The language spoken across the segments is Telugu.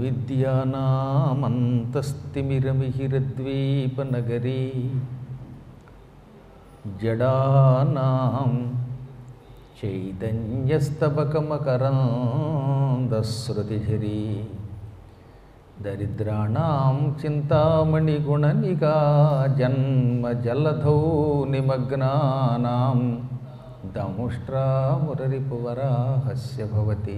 అవిద్యానామంతస్తిమిరమిహిరద్వీపనగరీ జడానాం చైతన్యస్తబకమకరాందశ్రుతిఝరీ దరిద్రాణం చింతామణిగుణనికా జన్మజలధౌ నిమగ్నానాం దముష్ట్రామురరిపువరాహస్య భవతి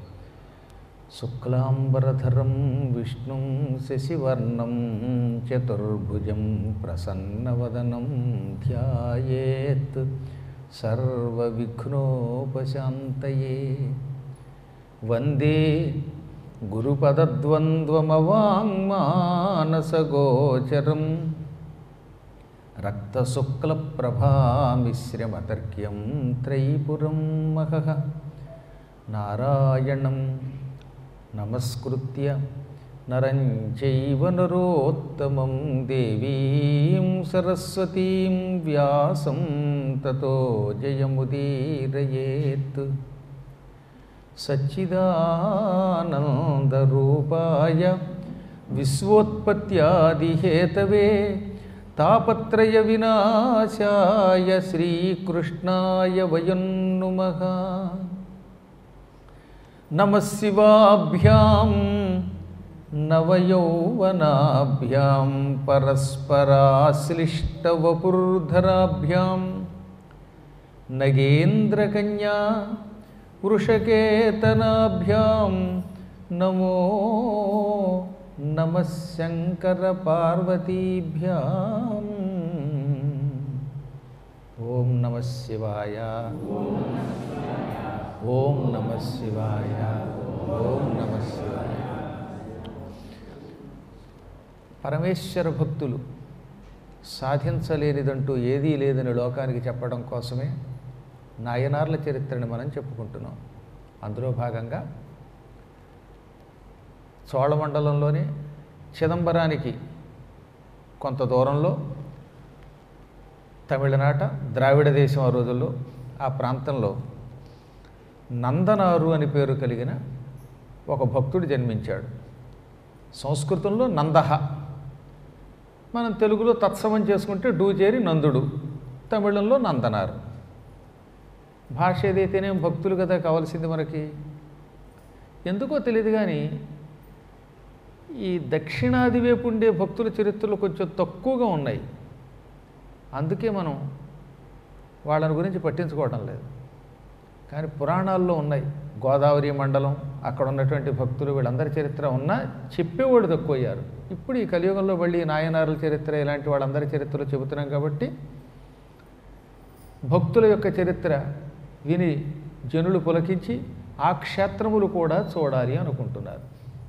శుక్లాంబరధరం విష్ణుం శశివర్ణం చతుర్భుజం ప్రసన్నవదనం ధ్యాయేత్ సర్వవిఘ్నోపశాంతయే వందే గురుపదద్వంద్వమవాङ्మానసగోచరం రక్తశుక్లప్రభామిశ్రమతర్క్యం త్రైపురం మహః నారాయణం నమస్కృత్య నరం చైవ నరోత్తమం దేవీం సరస్వతీం వ్యాసం తతో జయముదీరయేత్ సచ్చిదానందరూపాయ విశ్వోత్పత్యాదిహేతవే తాపత్రయ వినాశాయ శ్రీకృష్ణాయ వయం నుమః నమః శివాభ్యాం నవయౌవనాభ్యాం పరస్పరాశ్లిష్టవపుర్ధరాభ్యాం నగేంద్రకన్యా వృషకేతనాభ్యాం నమో నమః శంకరపార్వతీభ్యాం ఓం నమ శివాయ ఓం నమ శివాయ ఓం నమ శివాయ పరమేశ్వర భక్తులు సాధించలేనిదంటూ ఏదీ లేదని లోకానికి చెప్పడం కోసమే నాయనార్ల చరిత్రని మనం చెప్పుకుంటున్నాం అందులో భాగంగా చోళమండలంలోని చిదంబరానికి కొంత దూరంలో తమిళనాట ద్రావిడ దేశం ఆ రోజుల్లో ఆ ప్రాంతంలో నందనారు అని పేరు కలిగిన ఒక భక్తుడు జన్మించాడు సంస్కృతంలో నందహ మనం తెలుగులో తత్సమం చేసుకుంటే డూచేరి నందుడు తమిళంలో నందనారు భాష ఏదైతేనేం భక్తులు కదా కావాల్సింది మనకి ఎందుకో తెలియదు కానీ ఈ దక్షిణాది వైపు ఉండే భక్తుల చరిత్రలు కొంచెం తక్కువగా ఉన్నాయి అందుకే మనం వాళ్ళని గురించి పట్టించుకోవడం లేదు కానీ పురాణాల్లో ఉన్నాయి గోదావరి మండలం అక్కడ ఉన్నటువంటి భక్తులు వీళ్ళందరి చరిత్ర ఉన్నా చెప్పేవాడు తక్కువయ్యారు ఇప్పుడు ఈ కలియుగంలో మళ్ళీ నాయనారుల చరిత్ర ఇలాంటి వాళ్ళందరి చరిత్రలు చెబుతున్నాం కాబట్టి భక్తుల యొక్క చరిత్ర విని జనులు పులకించి ఆ క్షేత్రములు కూడా చూడాలి అనుకుంటున్నారు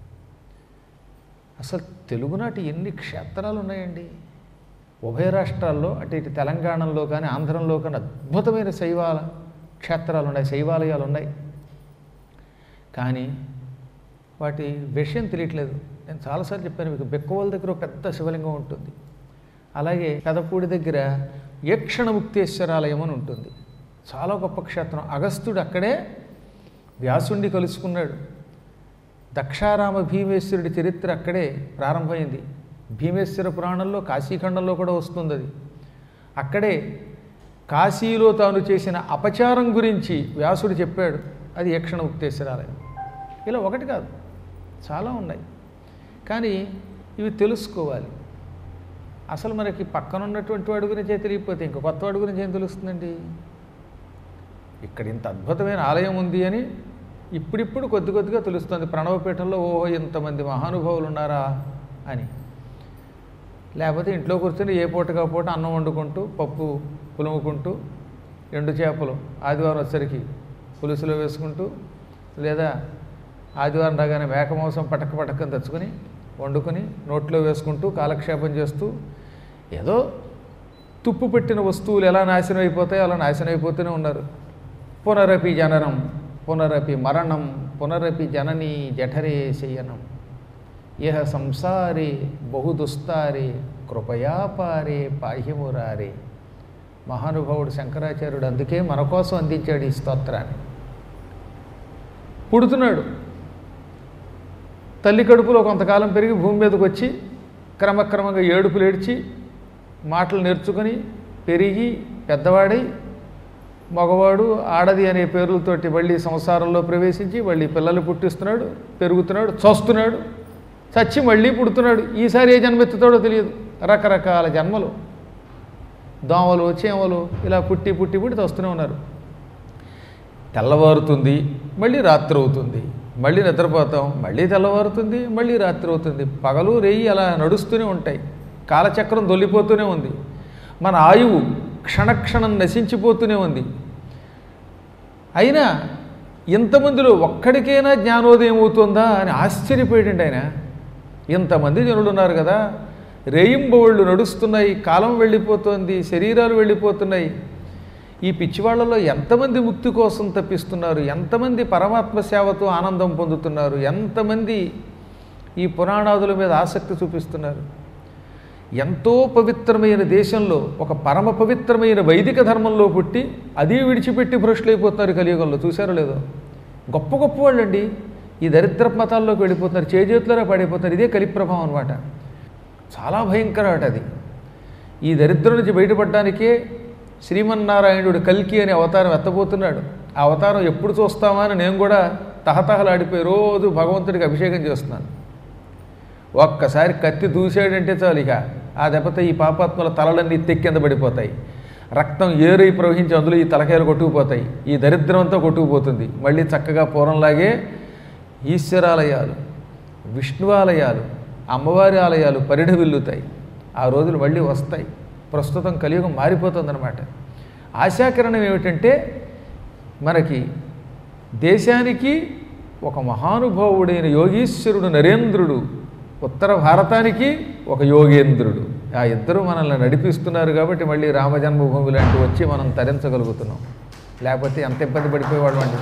అసలు తెలుగునాటి ఎన్ని క్షేత్రాలు ఉన్నాయండి ఉభయ రాష్ట్రాల్లో అటు ఇటు తెలంగాణలో కానీ ఆంధ్రంలో కానీ అద్భుతమైన శైవాల క్షేత్రాలు ఉన్నాయి శైవాలయాలు ఉన్నాయి కానీ వాటి విషయం తెలియట్లేదు నేను చాలాసార్లు చెప్పాను మీకు బెక్కవోల దగ్గర ఒక పెద్ద శివలింగం ఉంటుంది అలాగే పెదపూడి దగ్గర యక్షణముక్తేశ్వరాలయం అని ఉంటుంది చాలా గొప్ప క్షేత్రం అగస్త్యుడు అక్కడే వ్యాసుండి కలుసుకున్నాడు దక్షారామ భీమేశ్వరుడి చరిత్ర అక్కడే ప్రారంభమైంది భీమేశ్వర పురాణంలో కాశీఖండంలో కూడా వస్తుంది అది అక్కడే కాశీలో తాను చేసిన అపచారం గురించి వ్యాసుడు చెప్పాడు అది యక్షణ ఉక్తేశ్వరాలయం ఇలా ఒకటి కాదు చాలా ఉన్నాయి కానీ ఇవి తెలుసుకోవాలి అసలు మనకి పక్కన ఉన్నటువంటి వాడి గురించే తెలియకపోతే ఇంక కొత్త వాడి గురించి ఏం తెలుస్తుందండి ఇక్కడ ఇంత అద్భుతమైన ఆలయం ఉంది అని ఇప్పుడిప్పుడు కొద్ది కొద్దిగా తెలుస్తుంది ప్రణవపీఠంలో ఓహో ఇంతమంది మహానుభావులు ఉన్నారా అని లేకపోతే ఇంట్లో కూర్చొని ఏ పూటగా పూట అన్నం వండుకుంటూ పప్పు పులుముకుంటూ ఎండు చేపలు ఆదివారం వచ్చరికి పులుసులో వేసుకుంటూ లేదా ఆదివారం రాగానే మేక మాంసం పటక పటకని తెచ్చుకొని వండుకొని నోట్లో వేసుకుంటూ కాలక్షేపం చేస్తూ ఏదో తుప్పు పెట్టిన వస్తువులు ఎలా నాశనం అయిపోతాయో అలా నాశనం అయిపోతూనే ఉన్నారు పునరపి జననం పునరపి మరణం పునరపి జనని జఠరే శయనం ఇహ సంసారే బహుదుస్తారే కృపయాపారే పాహ్యమురారే మహానుభావుడు శంకరాచార్యుడు అందుకే మన కోసం అందించాడు ఈ స్తోత్రాన్ని పుడుతున్నాడు తల్లి కడుపులో కొంతకాలం పెరిగి భూమి మీదకి వచ్చి క్రమక్రమంగా ఏడుపులు ఏడ్చి మాటలు నేర్చుకొని పెరిగి పెద్దవాడై మగవాడు ఆడది అనే పేర్లతోటి మళ్ళీ సంసారంలో ప్రవేశించి మళ్ళీ పిల్లలు పుట్టిస్తున్నాడు పెరుగుతున్నాడు చస్తున్నాడు చచ్చి మళ్ళీ పుడుతున్నాడు ఈసారి ఏ జన్మెత్తుతాడో తెలియదు రకరకాల జన్మలు దోమలు చీమలు ఇలా పుట్టి పుట్టి పుట్టి వస్తూనే ఉన్నారు తెల్లవారుతుంది మళ్ళీ రాత్రి అవుతుంది మళ్ళీ నిద్రపోతాం మళ్ళీ తెల్లవారుతుంది మళ్ళీ రాత్రి అవుతుంది పగలు రేయి అలా నడుస్తూనే ఉంటాయి కాలచక్రం దొల్లిపోతూనే ఉంది మన ఆయువు క్షణక్షణం నశించిపోతూనే ఉంది అయినా ఇంతమందిలో ఒక్కడికైనా జ్ఞానోదయం అవుతుందా అని ఆశ్చర్యపోయాడండి ఆయన ఇంతమంది జనులు ఉన్నారు కదా రేయింబవళ్ళు నడుస్తున్నాయి కాలం వెళ్ళిపోతుంది శరీరాలు వెళ్ళిపోతున్నాయి ఈ పిచ్చివాళ్లలో ఎంతమంది ముక్తి కోసం తప్పిస్తున్నారు ఎంతమంది పరమాత్మ సేవతో ఆనందం పొందుతున్నారు ఎంతమంది ఈ పురాణాదుల మీద ఆసక్తి చూపిస్తున్నారు ఎంతో పవిత్రమైన దేశంలో ఒక పరమ పవిత్రమైన వైదిక ధర్మంలో పుట్టి అదే విడిచిపెట్టి భ్రష్టులైపోతున్నారు కలియుగంలో చూసారో లేదో గొప్ప గొప్ప వాళ్ళండి ఈ దరిద్ర మతాల్లోకి వెళ్ళిపోతున్నారు చేజేతులరా పడిపోతున్నారు ఇదే కలి ప్రభావం అనమాట చాలా భయంకరమట అది ఈ దరిద్రం నుంచి బయటపడడానికే శ్రీమన్నారాయణుడు కల్కి అనే అవతారం ఎత్తబోతున్నాడు ఆ అవతారం ఎప్పుడు చూస్తామా అని నేను కూడా తహతహలాడిపోయి రోజు భగవంతుడికి అభిషేకం చేస్తున్నాను ఒక్కసారి కత్తి దూసాడంటే చాలు ఇక ఆ దెబ్బతో ఈ పాపాత్మల తలలన్నీ తెక్కింద పడిపోతాయి రక్తం ఏరై ప్రవహించి అందులో ఈ తలకాయలు కొట్టుకుపోతాయి ఈ దరిద్రం అంతా కొట్టుకుపోతుంది మళ్ళీ చక్కగా పూర్వంలాగే ఈశ్వరాలయాలు విష్ణువాలయాలు అమ్మవారి ఆలయాలు పరిఢవిల్లుతాయి ఆ రోజులు మళ్ళీ వస్తాయి ప్రస్తుతం కలియుగం మారిపోతుందన్నమాట ఆశాకిరణం ఏమిటంటే మనకి దేశానికి ఒక మహానుభావుడైన యోగీశ్వరుడు నరేంద్రుడు ఉత్తర భారతానికి ఒక యోగేంద్రుడు ఆ ఇద్దరు మనల్ని నడిపిస్తున్నారు కాబట్టి మళ్ళీ రామజన్మభూమి లాంటివి వచ్చి మనం తరించగలుగుతున్నాం లేకపోతే ఎంత ఇబ్బంది పడిపోయేవాడు అండి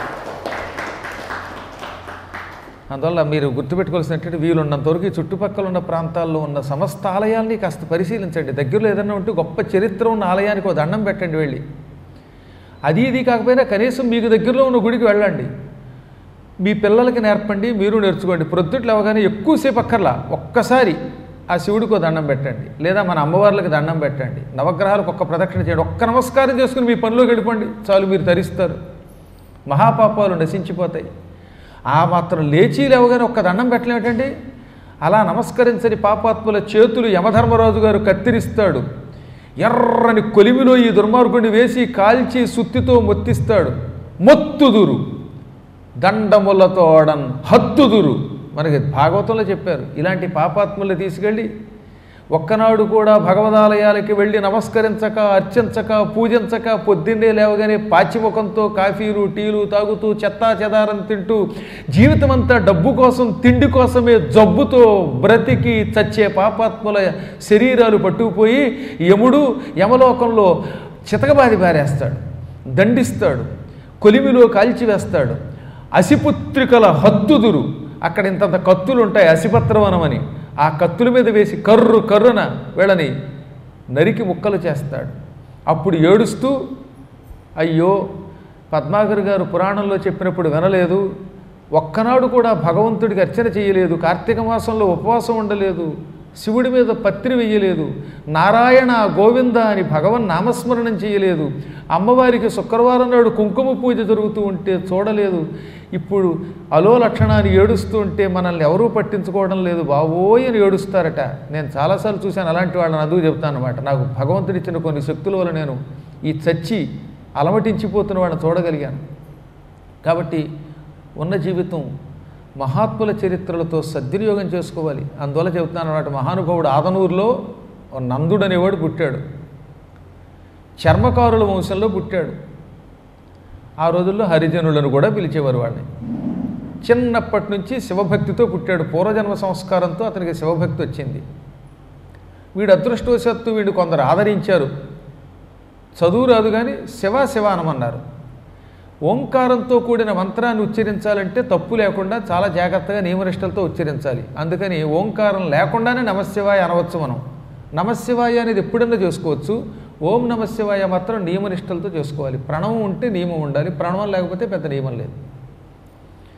అందువల్ల మీరు గుర్తుపెట్టుకోవాల్సినటువంటి వీలున్నంత వరకు ఈ చుట్టుపక్కల ఉన్న ప్రాంతాల్లో ఉన్న సమస్త ఆలయాల్ని కాస్త పరిశీలించండి దగ్గరలో ఏదైనా ఉంటే గొప్ప చరిత్ర ఉన్న ఆలయానికి ఒక దండం పెట్టండి వెళ్ళి అది ఇది కాకపోయినా కనీసం మీకు దగ్గరలో ఉన్న గుడికి వెళ్ళండి మీ పిల్లలకి నేర్పండి మీరు నేర్చుకోండి ప్రొద్దుట్లు అవగానే ఎక్కువసేపు అక్కర్లా ఒక్కసారి ఆ శివుడికి ఒక దండం పెట్టండి లేదా మన అమ్మవార్లకు దండం పెట్టండి నవగ్రహాలకు ఒక్క ప్రదక్షిణ చేయండి ఒక్క నమస్కారం చేసుకుని మీ పనిలోకి వెళ్ళిపోండి చాలు మీరు తరిస్తారు మహాపాపాలు నశించిపోతాయి ఆ మాత్రం లేచి లేవగానే ఒక్క దండం పెట్టలేటండి అలా నమస్కరించని పాపాత్ముల చేతులు యమధర్మరాజు గారు కత్తిరిస్తాడు ఎర్రని కొలిమిలో ఈ దుర్మార్గుడిని వేసి కాల్చి సుత్తితో మొత్తిస్తాడు మొత్తుదురు దండములతోడన్ హత్తుదురు మనకి భాగవతంలో చెప్పారు ఇలాంటి పాపాత్ముల్ని తీసుకెళ్ళి ఒక్కనాడు కూడా భగవదాలయాలకి వెళ్ళి నమస్కరించక అర్చించక పూజించక పొద్దున్నే లేవగానే పాచిముఖంతో కాఫీలు టీలు తాగుతూ చెత్తా చెదారం తింటూ జీవితమంతా డబ్బు కోసం తిండి కోసమే జబ్బుతో బ్రతికి చచ్చే పాపాత్ముల శరీరాలు పట్టుకుపోయి యముడు యమలోకంలో చితకబాది పారేస్తాడు దండిస్తాడు కొలిమిలో కాల్చివేస్తాడు అసిపుత్రికల హత్తుదురు అక్కడ ఇంతంత కత్తులు ఉంటాయి అసిపత్రవనం అని ఆ కత్తుల మీద వేసి కర్రు కర్రున వీళ్ళని నరికి ముక్కలు చేస్తాడు అప్పుడు ఏడుస్తూ అయ్యో పద్మాకర్ గారు పురాణంలో చెప్పినప్పుడు వినలేదు ఒక్కనాడు కూడా భగవంతుడికి అర్చన చేయలేదు కార్తీక మాసంలో ఉపవాసం ఉండలేదు శివుడి మీద పత్రి వెయ్యలేదు నారాయణ గోవింద అని భగవన్ నామస్మరణం చేయలేదు అమ్మవారికి శుక్రవారం నాడు కుంకుమ పూజ జరుగుతూ ఉంటే చూడలేదు ఇప్పుడు అలో లక్షణాన్ని ఏడుస్తూ ఉంటే మనల్ని ఎవరూ పట్టించుకోవడం లేదు బావోయ్ అని ఏడుస్తారట నేను చాలాసార్లు చూశాను అలాంటి వాళ్ళని అదుగు చెప్తాను అనమాట నాకు భగవంతుడు ఇచ్చిన కొన్ని శక్తుల వల్ల నేను ఈ చచ్చి అలమటించిపోతున్న వాడిని చూడగలిగాను కాబట్టి ఉన్న జీవితం మహాత్ముల చరిత్రలతో సద్వినియోగం చేసుకోవాలి అందువల్ల చెబుతున్నాను అన్నమాట మహానుభావుడు ఆదనూరులో ఓ నందుడు అనేవాడు పుట్టాడు చర్మకారుల వంశంలో పుట్టాడు ఆ రోజుల్లో హరిజనులను కూడా పిలిచేవారు వాడిని చిన్నప్పటి నుంచి శివభక్తితో పుట్టాడు పూర్వజన్మ సంస్కారంతో అతనికి శివభక్తి వచ్చింది వీడు అదృష్టవశాత్తు వీడు కొందరు ఆదరించారు చదువు రాదు కానీ శివ శివ అనమన్నారు ఓంకారంతో కూడిన మంత్రాన్ని ఉచ్చరించాలంటే తప్పు లేకుండా చాలా జాగ్రత్తగా నియమనిష్టలతో ఉచ్చరించాలి అందుకని ఓంకారం లేకుండానే నమశివాయ అనవచ్చు మనం నమశివాయ అనేది ఎప్పుడన్నా చేసుకోవచ్చు ఓం నమశివాయ మాత్రం నియమనిష్టలతో చేసుకోవాలి ప్రణవం ఉంటే నియమం ఉండాలి ప్రణవం లేకపోతే పెద్ద నియమం లేదు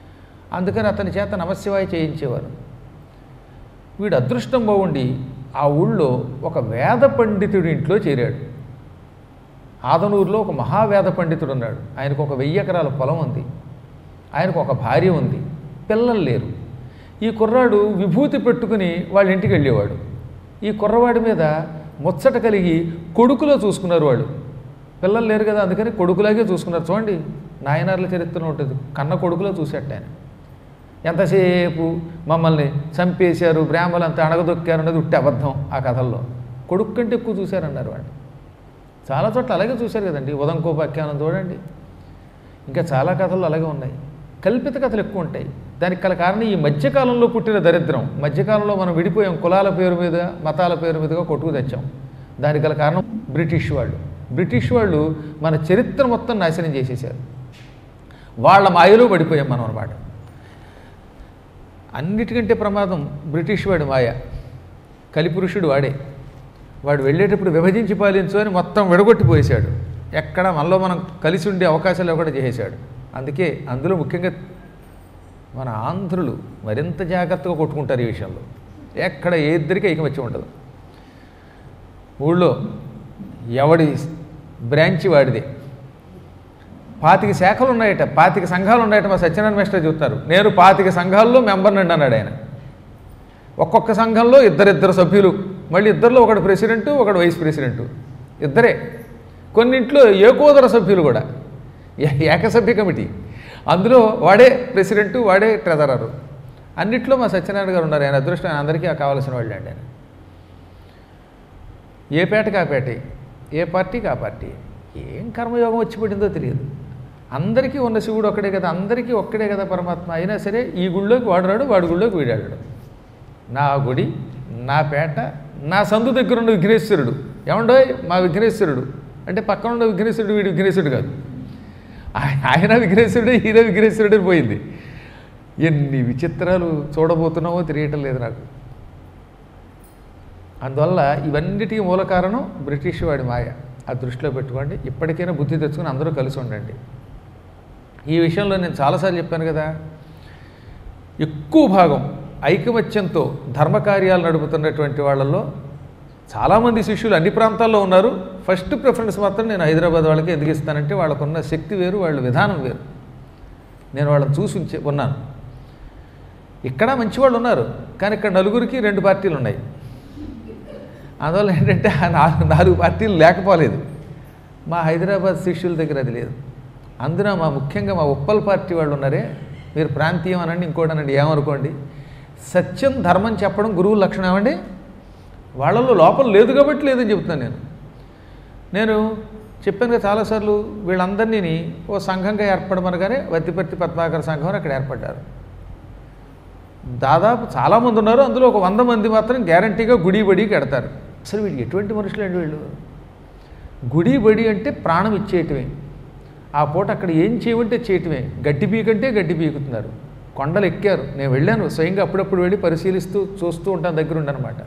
అందుకని అతని చేత నమశివాయ చేయించేవారు వీడు అదృష్టం బాగుండి ఆ ఊళ్ళో ఒక వేద పండితుడి ఇంట్లో చేరాడు ఆదనూరులో ఒక మహావేద పండితుడు ఉన్నాడు ఆయనకు ఒక వెయ్యి ఎకరాల పొలం ఉంది ఆయనకు ఒక భార్య ఉంది పిల్లలు లేరు ఈ కుర్రాడు విభూతి పెట్టుకుని వాళ్ళ ఇంటికి వెళ్ళేవాడు ఈ కుర్రవాడి మీద ముచ్చట కలిగి కొడుకులో చూసుకున్నారు వాళ్ళు పిల్లలు లేరు కదా అందుకని కొడుకులాగే చూసుకున్నారు చూడండి నాయనార్ల చరిత్రలో ఉంటుంది కన్న కొడుకులో చూసేట ఆయన ఎంతసేపు మమ్మల్ని చంపేశారు బ్రాహ్మలు అంతా అణగదొక్కారు అన్నది ఉట్టి అబద్ధం ఆ కథల్లో కొడుకు కంటే ఎక్కువ చూశారన్నారు వాళ్ళు చాలా చోట్ల అలాగే చూశారు కదండి ఉదంకోపాఖ్యానం చూడండి ఇంకా చాలా కథలు అలాగే ఉన్నాయి కల్పిత కథలు ఎక్కువ ఉంటాయి దానికి గల కారణం ఈ మధ్యకాలంలో పుట్టిన దరిద్రం మధ్యకాలంలో మనం విడిపోయాం కులాల పేరు మీద మతాల పేరు మీదుగా కొట్టుకు తెచ్చాం దానికి గల కారణం బ్రిటిష్ వాళ్ళు బ్రిటిష్ వాళ్ళు మన చరిత్ర మొత్తం నాశనం చేసేసారు వాళ్ళ మాయలో పడిపోయాం మనం అనమాట అన్నిటికంటే ప్రమాదం బ్రిటిష్ వాడి మాయ కలిపురుషుడు వాడే వాడు వెళ్ళేటప్పుడు విభజించి పాలించు అని మొత్తం విడగొట్టిపోయేశాడు ఎక్కడ మనలో మనం కలిసి ఉండే అవకాశాలు కూడా చేసేశాడు అందుకే అందులో ముఖ్యంగా మన ఆంధ్రులు మరింత జాగ్రత్తగా కొట్టుకుంటారు ఈ విషయంలో ఎక్కడ ఏ ఇద్దరికి ఐకమత్యం ఉండదు ఊళ్ళో ఎవడి బ్రాంచి వాడిదే పాతిక శాఖలు ఉన్నాయట పాతిక సంఘాలు ఉన్నాయట మా సత్యనారాయణ మిస్టర్ చెప్తారు నేను పాతిక సంఘాల్లో మెంబర్ని అన్నాడు ఆయన ఒక్కొక్క సంఘంలో ఇద్దరిద్దరు సభ్యులు మళ్ళీ ఇద్దరిలో ఒకడు ప్రెసిడెంటు ఒకడు వైస్ ప్రెసిడెంటు ఇద్దరే కొన్నింట్లో ఏకోదర సభ్యులు కూడా ఏ- ఏకసభ్య కమిటీ అందులో వాడే ప్రెసిడెంటు వాడే ట్రెజరరు అన్నిట్లో మా సత్యనారాయణ గారు ఉన్నారు ఆయన అదృష్టం ఆయన అందరికీ కావాల్సిన వాళ్ళు అండి ఆయన ఏ పేటకి ఆ పేటే ఏ పార్టీకి ఆ పార్టీ ఏం కర్మయోగం వచ్చి పడిందో తెలియదు అందరికీ ఉన్న శివుడు ఒక్కడే కదా అందరికీ ఒక్కడే కదా పరమాత్మ అయినా సరే ఈ గుళ్ళోకి వాడు రాడు వాడి గుళ్ళోకి వీడాడు నా గుడి నా పేట నా సందు దగ్గర ఉన్న విఘ్నేశ్వరుడు ఏమండోయ్ మా విఘ్నేశ్వరుడు అంటే పక్కన ఉన్న విఘ్నేశ్వరుడు వీడి విఘ్నేశ్వరుడు కాదు ఆయ- ఆయన విఘ్నేశ్వరుడే ఈయన విఘ్నేశ్వరుడే పోయింది ఎన్ని విచిత్రాలు చూడబోతున్నామో తెలియటం లేదు నాకు అందువల్ల ఇవన్నిటికీ మూల కారణం బ్రిటిష్ వాడి మాయ ఆ దృష్టిలో పెట్టుకోండి ఇప్పటికైనా బుద్ధి తెచ్చుకొని అందరూ కలిసి ఉండండి ఈ విషయంలో నేను చాలాసార్లు చెప్పాను కదా ఎక్కువ భాగం ఐకమత్యంతో ధర్మకార్యాలు నడుపుతున్నటువంటి వాళ్ళల్లో చాలామంది శిష్యులు అన్ని ప్రాంతాల్లో ఉన్నారు ఫస్ట్ ప్రిఫరెన్స్ మాత్రం నేను హైదరాబాద్ వాళ్ళకి ఎందుకు ఇస్తానంటే వాళ్ళకున్న శక్తి వేరు వాళ్ళ విధానం వేరు నేను వాళ్ళని చూసి ఉంచే ఉన్నాను ఇక్కడ మంచివాళ్ళు ఉన్నారు కానీ ఇక్కడ నలుగురికి రెండు పార్టీలు ఉన్నాయి అందువల్ల ఏంటంటే ఆ నాలుగు నాలుగు పార్టీలు లేకపోలేదు మా హైదరాబాద్ శిష్యుల దగ్గర అది లేదు అందున మా ముఖ్యంగా మా ఉప్పల్ పార్టీ వాళ్ళు ఉన్నారే మీరు ప్రాంతీయం అనండి ఇంకోటి అనండి ఏమనుకోండి సత్యం ధర్మం చెప్పడం గురువు లక్షణం ఏమండి వాళ్ళలో లోపల లేదు కాబట్టి లేదని చెప్తున్నాను నేను నేను చెప్పాను కదా చాలాసార్లు వీళ్ళందరినీ ఓ సంఘంగా ఏర్పడమనగానే వత్తిపర్తి పద్మాకర సంఘం అని అక్కడ ఏర్పడ్డారు దాదాపు చాలామంది ఉన్నారు అందులో ఒక వంద మంది మాత్రం గ్యారంటీగా గుడి బడికి ఎడతారు అసలు వీళ్ళు ఎటువంటి మనుషులు అండి వీళ్ళు గుడి బడి అంటే ప్రాణం ఇచ్చేయటమే ఆ పూట అక్కడ ఏం చేయమంటే చేయటమే గడ్డి పీకంటే గడ్డి పీకుతున్నారు కొండలు ఎక్కారు నేను వెళ్ళాను స్వయంగా అప్పుడప్పుడు వెళ్ళి పరిశీలిస్తూ చూస్తూ ఉంటాను దగ్గర ఉండనమాట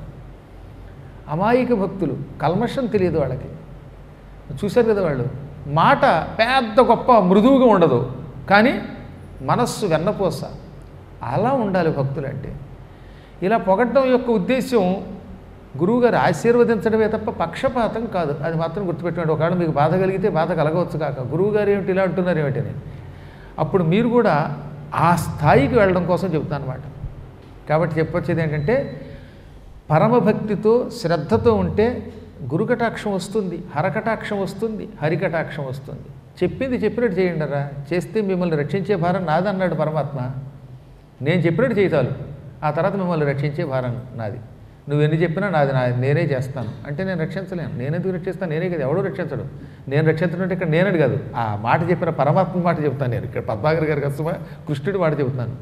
అమాయక భక్తులు కల్మషం తెలియదు వాళ్ళకి చూశారు కదా వాళ్ళు మాట పెద్ద గొప్ప మృదువుగా ఉండదు కానీ మనస్సు వెన్నపోస అలా ఉండాలి భక్తులు అంటే ఇలా పొగట్టడం యొక్క ఉద్దేశం గురువుగారు ఆశీర్వదించడమే తప్ప పక్షపాతం కాదు అది మాత్రం గుర్తుపెట్టుకోండి ఒకవేళ మీకు బాధ కలిగితే బాధ కలగవచ్చు కాక గురువుగారు ఏమిటి ఇలా అంటున్నారు ఏమిటని అప్పుడు మీరు కూడా ఆ స్థాయికి వెళ్ళడం కోసం చెబుతాను అనమాట కాబట్టి చెప్పొచ్చేది ఏంటంటే పరమభక్తితో శ్రద్ధతో ఉంటే గురుకటాక్షం వస్తుంది హరకటాక్షం వస్తుంది హరికటాక్షం వస్తుంది చెప్పింది చెప్పినట్టు చేయండి రా చేస్తే మిమ్మల్ని రక్షించే భారం నాదన్నాడు పరమాత్మ నేను చెప్పినట్టు చేయటాలు ఆ తర్వాత మిమ్మల్ని రక్షించే భారం నాది నువ్వు ఎన్ని చెప్పినా నాది నా నేనే చేస్తాను అంటే నేను రక్షించలేను నేను ఎందుకు రక్షిస్తాను నేనే కదా ఎవడో రక్షించడు నేను రక్షించడం అంటే ఇక్కడ నేనడు కాదు ఆ మాట చెప్పిన పరమాత్మ మాట చెప్తాను నేను ఇక్కడ పద్మాగర్ గారి కష్టమా కృష్ణుడి మాట చెబుతాను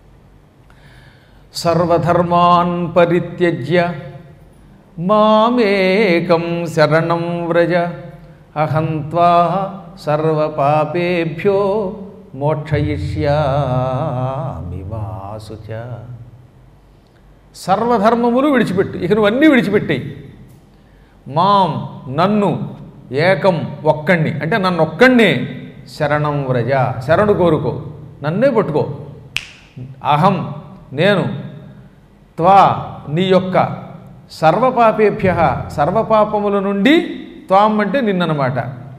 సర్వధర్మాన్ పరిత్యజ్య మామేకం శరణం వ్రజ అహంత్వా సర్వపాపేభ్యో మోక్షయిష్యామి వాసుచ సర్వధర్మములు విడిచిపెట్టు ఇక నువ్వు అన్నీ విడిచిపెట్టాయి మాం నన్ను ఏకం ఒక్కణ్ణి అంటే నన్ను ఒక్కణ్ణి శరణం వ్రజ శరణు కోరుకో నన్నే పట్టుకో అహం నేను త్వా నీ యొక్క సర్వపాపేభ్య సర్వపాపముల నుండి త్వాం అంటే నిన్ననమాట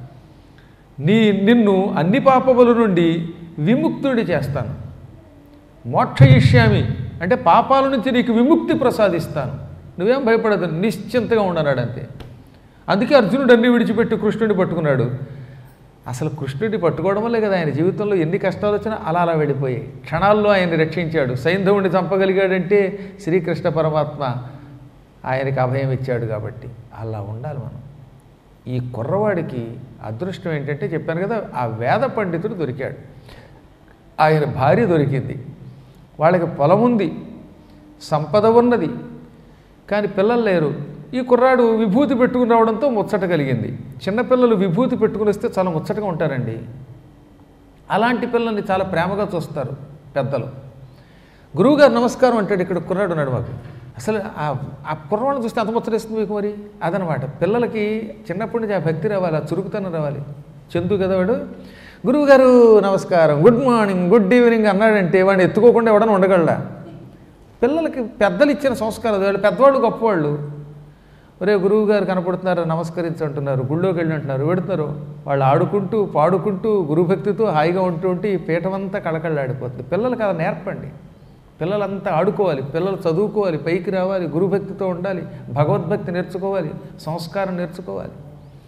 నీ నిన్ను అన్ని పాపముల నుండి విముక్తుడి చేస్తాను మోక్షయిష్యామి అంటే పాపాల నుంచి నీకు విముక్తి ప్రసాదిస్తాను నువ్వేం భయపడదు నిశ్చింతగా ఉండనాడు అంతే అందుకే అర్జునుడు అన్ని విడిచిపెట్టి కృష్ణుడిని పట్టుకున్నాడు అసలు కృష్ణుడిని పట్టుకోవడం వల్లే కదా ఆయన జీవితంలో ఎన్ని కష్టాలు వచ్చినా అలా అలా వెళ్ళిపోయాయి క్షణాల్లో ఆయన్ని రక్షించాడు సైంధవుడిని చంపగలిగాడంటే శ్రీకృష్ణ పరమాత్మ ఆయనకి అభయం ఇచ్చాడు కాబట్టి అలా ఉండాలి మనం ఈ కుర్రవాడికి అదృష్టం ఏంటంటే చెప్పాను కదా ఆ వేద పండితుడు దొరికాడు ఆయన భార్య దొరికింది వాళ్ళకి పొలం ఉంది సంపద ఉన్నది కానీ పిల్లలు లేరు ఈ కుర్రాడు విభూతి పెట్టుకుని రావడంతో ముచ్చట కలిగింది చిన్నపిల్లలు విభూతి పెట్టుకుని వస్తే చాలా ముచ్చటగా ఉంటారండి అలాంటి పిల్లల్ని చాలా ప్రేమగా చూస్తారు పెద్దలు గురువుగారు నమస్కారం అంటాడు ఇక్కడ కుర్రాడు ఉన్నాడు మాకు అసలు ఆ ఆ కుర్రవాళ్ళని చూస్తే అంత ముచ్చటేస్తుంది మీకు మరి అదనమాట పిల్లలకి చిన్నప్పటి నుంచి ఆ భక్తి రావాలి ఆ చురుకుతనం రావాలి చందు కదా వాడు గురువుగారు నమస్కారం గుడ్ మార్నింగ్ గుడ్ ఈవినింగ్ అన్నాడంటే వాడిని ఎత్తుకోకుండా ఎవడన్నా ఉండగలడా పిల్లలకి పెద్దలు ఇచ్చిన సంస్కారం అది వాళ్ళు పెద్దవాళ్ళు గొప్పవాళ్ళు ఒరే గురువు గారు కనపడుతున్నారు నమస్కరించంటున్నారు గుళ్ళోకి వెళ్ళి అంటున్నారు వెడుతున్నారు వాళ్ళు ఆడుకుంటూ పాడుకుంటూ గురుభక్తితో హాయిగా ఉంటూ ఉంటే ఈ పీఠమంతా కళకళలాడిపోతుంది పిల్లలకి అలా నేర్పండి పిల్లలంతా ఆడుకోవాలి పిల్లలు చదువుకోవాలి పైకి రావాలి గురుభక్తితో ఉండాలి భగవద్భక్తి నేర్చుకోవాలి సంస్కారం నేర్చుకోవాలి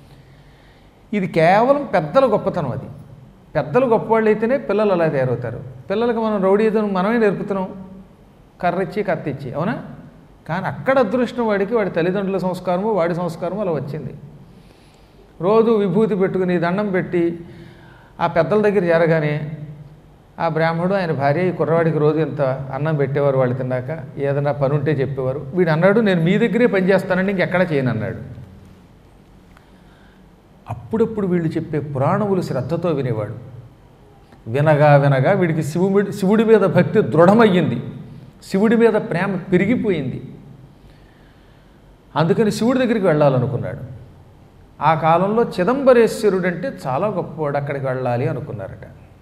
ఇది కేవలం పెద్దల గొప్పతనం అది పెద్దలు గొప్పవాళ్ళు అయితేనే పిల్లలు అలా తయారవుతారు పిల్లలకి మనం రౌడీజం మనమే నేర్పుతున్నాం కర్రిచ్చి కత్తిచ్చి అవునా కానీ అక్కడ అదృష్టం వాడికి వాడి తల్లిదండ్రుల సంస్కారము వాడి సంస్కారము అలా వచ్చింది రోజు విభూతి పెట్టుకుని దండం పెట్టి ఆ పెద్దల దగ్గర చేరగానే ఆ బ్రాహ్మడు ఆయన భార్య ఈ కుర్రవాడికి రోజు ఇంత అన్నం పెట్టేవారు వాళ్ళు తిన్నాక ఏదైనా పని ఉంటే చెప్పేవారు వీడు అన్నాడు నేను మీ దగ్గరే పని చేస్తానండి ఇంకెక్కడ చేయను అన్నాడు అప్పుడప్పుడు వీళ్ళు చెప్పే పురాణములు శ్రద్ధతో వినేవాడు వినగా వినగా వీడికి శివుడి శివుడి మీద భక్తి దృఢమయ్యింది శివుడి మీద ప్రేమ పెరిగిపోయింది అందుకని శివుడి దగ్గరికి వెళ్ళాలనుకున్నాడు ఆ కాలంలో చిదంబరేశ్వరుడు అంటే చాలా గొప్పవాడు అక్కడికి వెళ్ళాలి అనుకున్నారట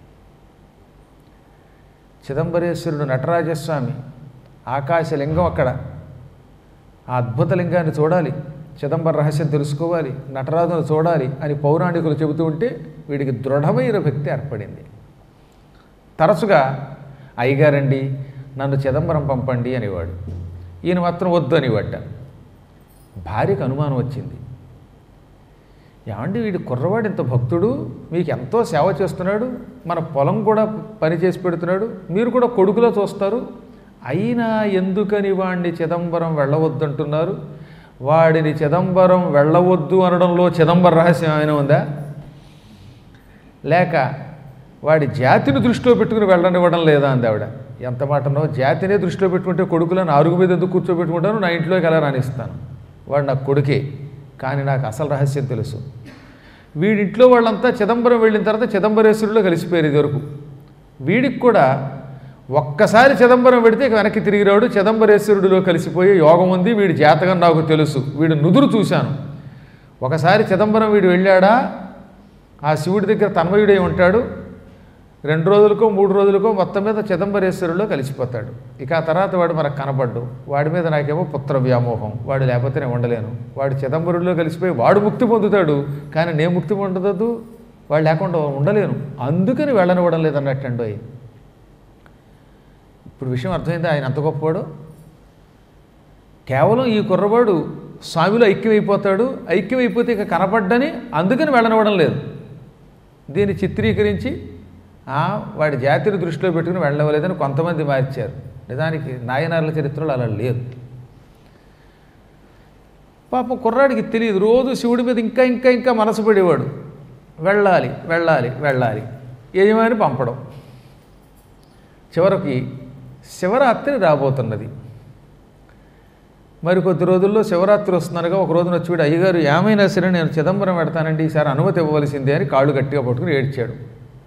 చిదంబరేశ్వరుడు నటరాజస్వామి ఆకాశలింగం అక్కడ ఆ అద్భుత లింగాన్ని చూడాలి చిదంబర రహస్యం తెలుసుకోవాలి నటరాజును చూడాలి అని పౌరాణికులు చెబుతూ ఉంటే వీడికి దృఢమైన భక్తి ఏర్పడింది తరచుగా అయ్యగారండి నన్ను చిదంబరం పంపండి అనేవాడు ఈయన మాత్రం వద్దు అనేవాట భార్యకు అనుమానం వచ్చింది ఏమండి వీడి కుర్రవాడు ఇంత భక్తుడు మీకు ఎంతో సేవ చేస్తున్నాడు మన పొలం కూడా పని చేసి పెడుతున్నాడు మీరు కూడా కొడుకులో చూస్తారు అయినా ఎందుకని వాడిని చిదంబరం వెళ్ళవద్దంటున్నారు వాడిని చిదంబరం వెళ్ళవద్దు అనడంలో చిదంబర రహస్యం ఏమైనా ఉందా లేక వాడి జాతిని దృష్టిలో పెట్టుకుని వెళ్ళనివ్వడం లేదా అంది ఆవిడ ఎంత మాటనో జాతినే దృష్టిలో పెట్టుకుంటే కొడుకులను అరుగు మీద ఎందుకు కూర్చోబెట్టుకుంటాను నా ఇంట్లోకి ఎలా రానిస్తాను వాడు నాకు కొడుకే కానీ నాకు అసలు రహస్యం తెలుసు వీడింట్లో వాళ్ళంతా చిదంబరం వెళ్ళిన తర్వాత చిదంబరేశ్వరులో కలిసిపోయారు ఇదివరకు వీడికి కూడా ఒక్కసారి చిదంబరం పెడితే ఇక వెనక్కి తిరిగి రాడు చిదంబరేశ్వరుడిలో కలిసిపోయే యోగం ఉంది వీడి జాతకం నాకు తెలుసు వీడు నుదురు చూశాను ఒకసారి చిదంబరం వీడు వెళ్ళాడా ఆ శివుడి దగ్గర తన్మయుడై ఉంటాడు రెండు రోజులకో మూడు రోజులకో మొత్తం మీద చిదంబరేశ్వరులో కలిసిపోతాడు ఇక ఆ తర్వాత వాడు మనకు కనపడ్డు వాడి మీద నాకేమో పుత్ర వ్యామోహం వాడు లేకపోతే నేను ఉండలేను వాడు చిదంబరుల్లో కలిసిపోయి వాడు ముక్తి పొందుతాడు కానీ నేను ముక్తి పొందదు వాడు లేకుండా ఉండలేను అందుకని వెళ్ళనివ్వడం లేదన్నట్టండు ఇప్పుడు విషయం అర్థమైంది ఆయన అంత గొప్పవాడు కేవలం ఈ కుర్రవాడు స్వామిలో ఐక్యమైపోతాడు ఐక్యమైపోతే ఇక కనపడ్డని అందుకని వెళ్ళనివ్వడం లేదు దీన్ని చిత్రీకరించి ఆ, వాడి జాతిని దృష్టిలో పెట్టుకుని వెళ్ళవలేదని కొంతమంది మార్చారు నిజానికి నాయనార్ల చరిత్రలో అలా లేదు పాపం కుర్రాడికి తెలియదు రోజు శివుడి మీద ఇంకా ఇంకా ఇంకా మనసు పడేవాడు వెళ్ళాలి వెళ్ళాలి వెళ్ళాలి యజమాని పంపడం చివరికి శివరాత్రి రాబోతున్నది మరి కొద్ది రోజుల్లో శివరాత్రి వస్తున్నారుగా ఒక రోజున వచ్చి వీడు అయ్యగారు ఏమైనా సరే నేను చిదంబరం పెడతానండి ఈసారి అనుమతి ఇవ్వవలసిందే అని కాళ్ళు గట్టిగా పట్టుకుని ఏడ్చాడు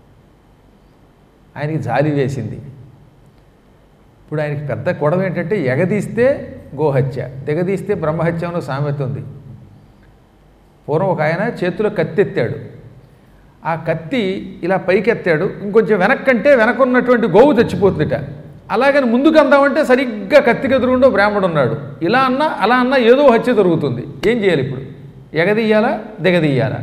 ఆయనకి జాలి వేసింది ఇప్పుడు ఆయనకి పెద్ద గొడవ ఏంటంటే ఎగదీస్తే గోహత్య దిగదీస్తే బ్రహ్మహత్య అన్న సామెత ఉంది పూర్వం ఒక ఆయన చేతిలో కత్తి ఎత్తాడు ఆ కత్తి ఇలా పైకెత్తాడు ఇంకొంచెం వెనక్కంటే వెనకున్నటువంటి గోవు చచ్చిపోతుందిట అలాగని ముందుకు అందామంటే సరిగ్గా కత్తికి ఎదురుగుండో బ్రాహ్మడు ఉన్నాడు ఇలా అన్నా అలా అన్నా ఏదో హత్య జరుగుతుంది ఏం చేయాలి ఇప్పుడు ఎగదీయాలా దిగదీయాలా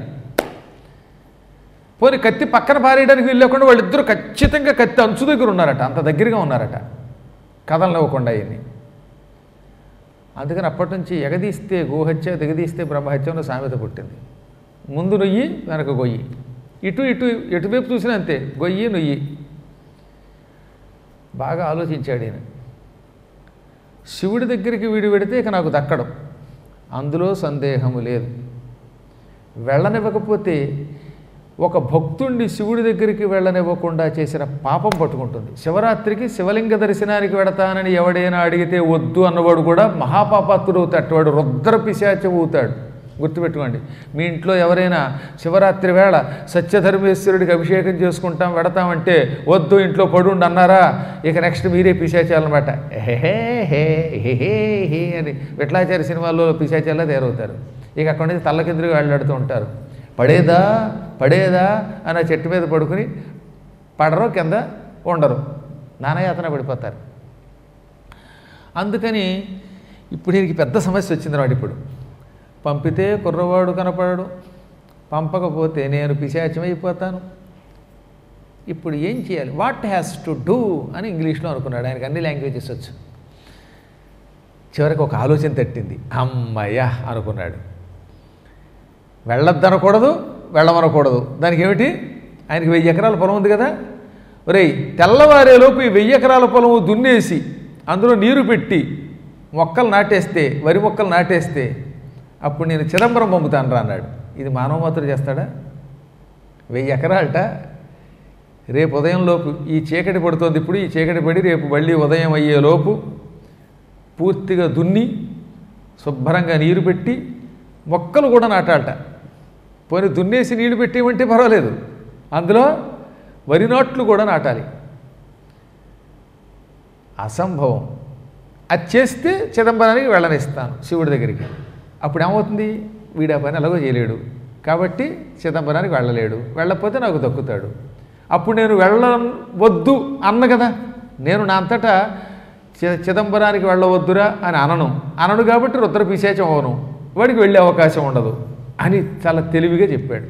పోనీ కత్తి పక్కన పారేయడానికి వీలు లేకుండా వాళ్ళిద్దరూ ఖచ్చితంగా కత్తి అంచు దగ్గర ఉన్నారట అంత దగ్గరగా ఉన్నారట కథలనివ్వకుండా అయ్యింది అందుకని అప్పటి నుంచి ఎగదీస్తే గోహత్య దిగదీస్తే బ్రహ్మహత్య అన్న సామెత పుట్టింది ముందు నొయ్యి వెనక గొయ్యి ఇటు ఇటు ఎటువైపు చూసినా అంతే గొయ్యి నొయ్యి బాగా ఆలోచించాడు ఈయన శివుడి దగ్గరికి వీడు పెడితే ఇక నాకు దక్కడం అందులో సందేహము లేదు వెళ్ళనివ్వకపోతే ఒక భక్తుణ్ణి శివుడి దగ్గరికి వెళ్ళనివ్వకుండా చేసిన పాపం పట్టుకుంటుంది శివరాత్రికి శివలింగ దర్శనానికి వెడతానని ఎవడైనా అడిగితే వద్దు అన్నవాడు కూడా మహాపాపాత్రుడు అవుతాడు వాడు రుద్ర పిశాచం అవుతాడు గుర్తుపెట్టుకోండి మీ ఇంట్లో ఎవరైనా శివరాత్రి వేళ సత్యధర్మేశ్వరుడికి అభిషేకం చేసుకుంటాం వెడతామంటే వద్దు ఇంట్లో పడుండి అన్నారా ఇక నెక్స్ట్ మీరే పిశాచాలన్నమాట హే హే హే హే అని విట్లాచారి సినిమాల్లో పిశాచాలా తయారవుతారు ఇక అక్కడి నుంచి తల్లకిందులుగా వెళ్ళాడుతూ ఉంటారు పడేదా పడేదా అని ఆ చెట్టు మీద పడుకుని పడరు కింద ఉండరు నానాయాతన పడిపోతారు అందుకని ఇప్పుడు దీనికి పెద్ద సమస్య వచ్చింది వాడు ఇప్పుడు పంపితే కుర్రవాడు కనపడడు పంపకపోతే నేను పిశాచమైపోతాను ఇప్పుడు ఏం చేయాలి వాట్ హ్యాస్ టు డూ అని ఇంగ్లీష్లో అనుకున్నాడు ఆయనకు అన్ని లాంగ్వేజెస్ వచ్చు చివరికి ఒక ఆలోచన తట్టింది అమ్మయ్య అనుకున్నాడు వెళ్ళొద్దనకూడదు వెళ్ళమనకూడదు దానికి ఏమిటి ఆయనకి వెయ్యి ఎకరాల పొలం ఉంది కదా ఒరేయ్ తెల్లవారేలోపు ఈ వెయ్యి ఎకరాల పొలము దున్నేసి అందులో నీరు పెట్టి మొక్కలు నాటేస్తే వరి మొక్కలు నాటేస్తే అప్పుడు నేను చిదంబరం పంపుతాను రా అన్నాడు ఇది మానవ మాత్రుడు చేస్తాడా వెయ్యి ఎకరాలట రేపు ఉదయంలోపు ఈ చీకటి పడుతోంది ఇప్పుడు ఈ చీకటి పడి రేపు మళ్ళీ ఉదయం అయ్యేలోపు పూర్తిగా దున్ని శుభ్రంగా నీరు పెట్టి మొక్కలు కూడా నాటాలట పోనీ దున్నేసి నీళ్లు పెట్టేయమంటే పర్వాలేదు అందులో వరి నాట్లు కూడా నాటాలి అసంభవం అది చేస్తే చిదంబరానికి వెళ్ళనిస్తాను శివుడి దగ్గరికి అప్పుడు ఏమవుతుంది వీడు ఆ పని ఎలాగో చేయలేడు కాబట్టి చిదంబరానికి వెళ్ళలేడు వెళ్ళకపోతే నాకు దక్కుతాడు అప్పుడు నేను వెళ్ళవద్దు అన్న కదా నేను నా అంతటా చి- చిదంబరానికి వెళ్ళవద్దురా అని అనను అనను కాబట్టి రుద్ర పిశాచం అవను వాడికి వెళ్ళే అవకాశం ఉండదు అని చాలా తెలివిగా చెప్పాడు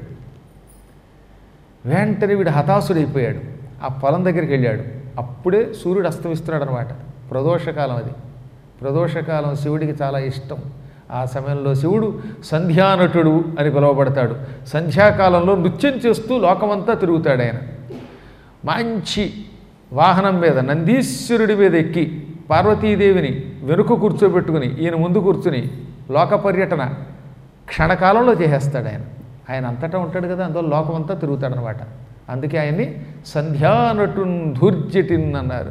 వెంటనే వీడు హతాశుడైపోయాడు ఆ పొలం దగ్గరికి వెళ్ళాడు అప్పుడే సూర్యుడు అస్తమిస్తున్నాడు అనమాట ప్రదోషకాలం అది ప్రదోషకాలం శివుడికి చాలా ఇష్టం ఆ సమయంలో శివుడు సంధ్యానటుడు అని పిలువబడతాడు సంధ్యాకాలంలో నృత్యం చేస్తూ లోకమంతా తిరుగుతాడు ఆయన మంచి వాహనం మీద నందీశ్వరుడి మీద ఎక్కి పార్వతీదేవిని వెనుక కూర్చోబెట్టుకుని ఈయన ముందు కూర్చుని లోక పర్యటన క్షణకాలంలో చేసేస్తాడు ఆయన ఆయన అంతటా ఉంటాడు కదా అందులో లోకమంతా తిరుగుతాడనమాట అందుకే ఆయన్ని సంధ్యానటున్ ధూర్జటిన్ అన్నారు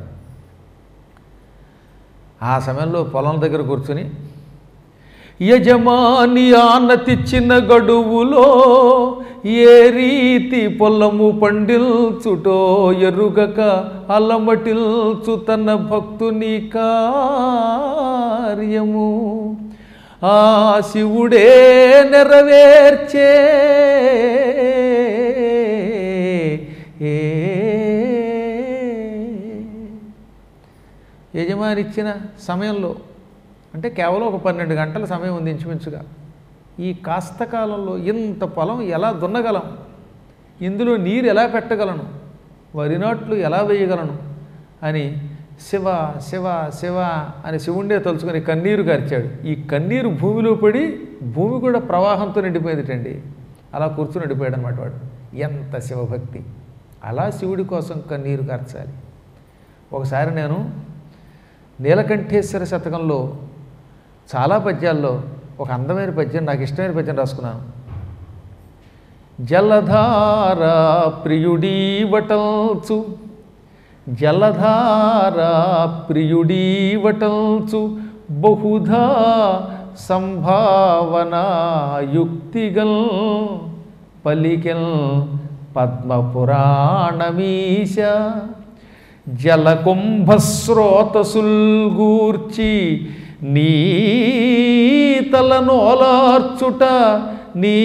ఆ సమయంలో పొలం దగ్గర కూర్చుని యజమాని ఆనతిచ్చిన గడువులో ఏ రీతి పొలము పండిల్చుటో ఎరుగక అలమటిల్చు తన భక్తుని కార్యము ఆ శివుడే నెరవేర్చే యజమాని ఇచ్చిన సమయంలో అంటే కేవలం ఒక పన్నెండు గంటల సమయం ఉంది ఇంచుమించుగా ఈ కాస్త కాలంలో ఇంత పొలం ఎలా దున్నగలం ఇందులో నీరు ఎలా పెట్టగలను వరి నాట్లు ఎలా వేయగలను అని శివ శివ శివ అని శివుండే తలుచుకొని కన్నీరు కార్చాడు ఈ కన్నీరు భూమిలో పడి భూమి కూడా ప్రవాహంతో నిండిపోయిందిటండి అలా కూర్చుని నిండిపోయాడు అనమాట వాడు ఎంత శివభక్తి అలా శివుడి కోసం కన్నీరు కార్చాలి ఒకసారి నేను నీలకంఠేశ్వర శతకంలో చాలా పద్యాల్లో ఒక అందమైన పద్యం నాకు ఇష్టమైన పద్యం రాసుకున్నాను జలధార ప్రియుడీ వటల్చు జలధార ప్రియుడీ వటల్చు బహుధా సంభావనా యుక్తిగల్ పలికెల్ పద్మపురాణమీశ జలకుంభస్రోతసుల్గూర్చి నీ తలనోలార్చుట నీ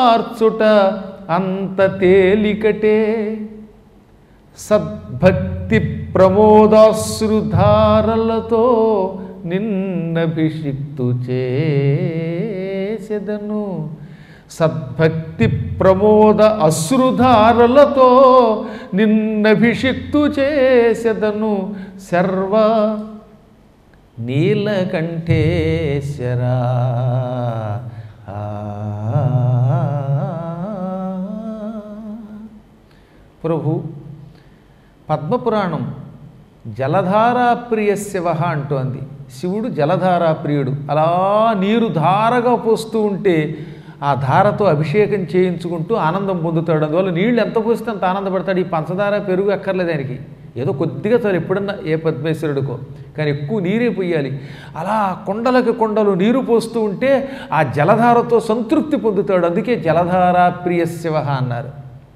తలనోలార్చుట అంత తేలికటే సద్భక్తి సద్భక్తి ప్రమోదాశ్రుధారలతో నిన్నభిషిక్తు చేసెదను సద్భక్తి ప్రమోద అశ్రుధారలతో నిన్నభిషిక్తు చేసెదను సర్వ నీలకంఠేశ్వరా ఆ. ప్రభు పద్మపురాణం జలధారాప్రియ శివ అంటోంది శివుడు జలధారాప్రియుడు అలా నీరు ధారగా పోస్తూ ఉంటే ఆ ధారతో అభిషేకం చేయించుకుంటూ ఆనందం పొందుతాడు అందువల్ల నీళ్ళు ఎంత పోస్తే అంత ఆనందపడతాడు ఈ పంచదార పెరుగు అక్కర్లేదు దానికి ఏదో కొద్దిగా చాలు ఎప్పుడన్నా ఏ పద్మేశ్వరుడికో కానీ ఎక్కువ నీరే పొయ్యాలి అలా కొండలకు కొండలు నీరు పోస్తూ ఉంటే ఆ జలధారతో సంతృప్తి పొందుతాడు అందుకే జలధారా ప్రియ శివ అన్నారు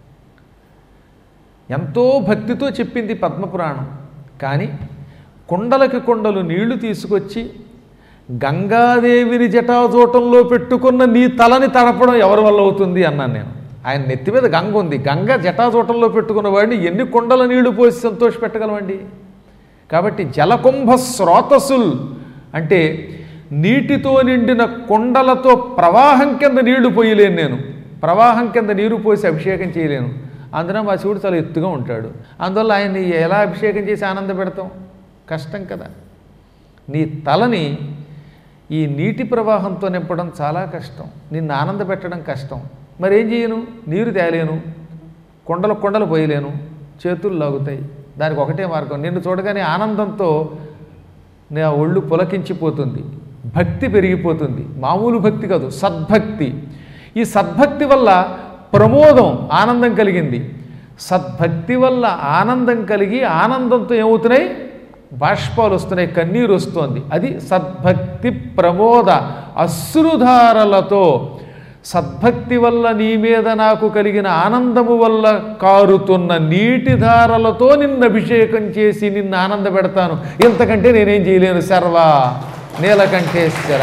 ఎంతో భక్తితో చెప్పింది పద్మపురాణం కానీ కొండలకి కొండలు నీళ్లు తీసుకొచ్చి గంగాదేవిని జటాజూటంలో పెట్టుకున్న నీ తలని తడపడం ఎవరి వల్ల అవుతుంది అన్నాను నేను ఆయన నెత్తి మీద గంగ ఉంది గంగ జటాజూటంలో పెట్టుకున్న వాడిని ఎన్ని కొండల నీళ్లు పోసి సంతోష పెట్టగలమండి కాబట్టి జలకుంభ స్రోతసుల్ అంటే నీటితో నిండిన కొండలతో ప్రవాహం కింద నీళ్లు పోయలేను నేను ప్రవాహం కింద నీరు పోసి అభిషేకం చేయలేను అందున మా శివుడు చాలా ఎత్తుగా ఉంటాడు అందువల్ల ఆయన్ని ఎలా అభిషేకం చేసి ఆనంద పెడతాం కష్టం కదా నీ తలని ఈ నీటి ప్రవాహంతో నింపడం చాలా కష్టం నిన్ను ఆనంద పెట్టడం కష్టం మరి ఏం చేయను నీరు తేలేను కొండలు కొండలు పోయలేను చేతులు లాగుతాయి దానికి ఒకటే మార్గం నిన్ను చూడగానే ఆనందంతో నా ఒళ్ళు పులకించిపోతుంది భక్తి పెరిగిపోతుంది మామూలు భక్తి కాదు సద్భక్తి ఈ సద్భక్తి వల్ల ప్రమోదం ఆనందం కలిగింది సద్భక్తి వల్ల ఆనందం కలిగి ఆనందంతో ఏమవుతున్నాయి బాష్పాలు వస్తున్నాయి కన్నీరు వస్తోంది అది సద్భక్తి ప్రమోద అశ్రుధారలతో సద్భక్తి వల్ల నీ మీద నాకు కలిగిన ఆనందము వల్ల కారుతున్న నీటి ధారలతో నిన్ను అభిషేకం చేసి నిన్ను ఆనంద పెడతాను ఇంతకంటే నేనేం చేయలేను సర్వ నీలకంఠేశ్వర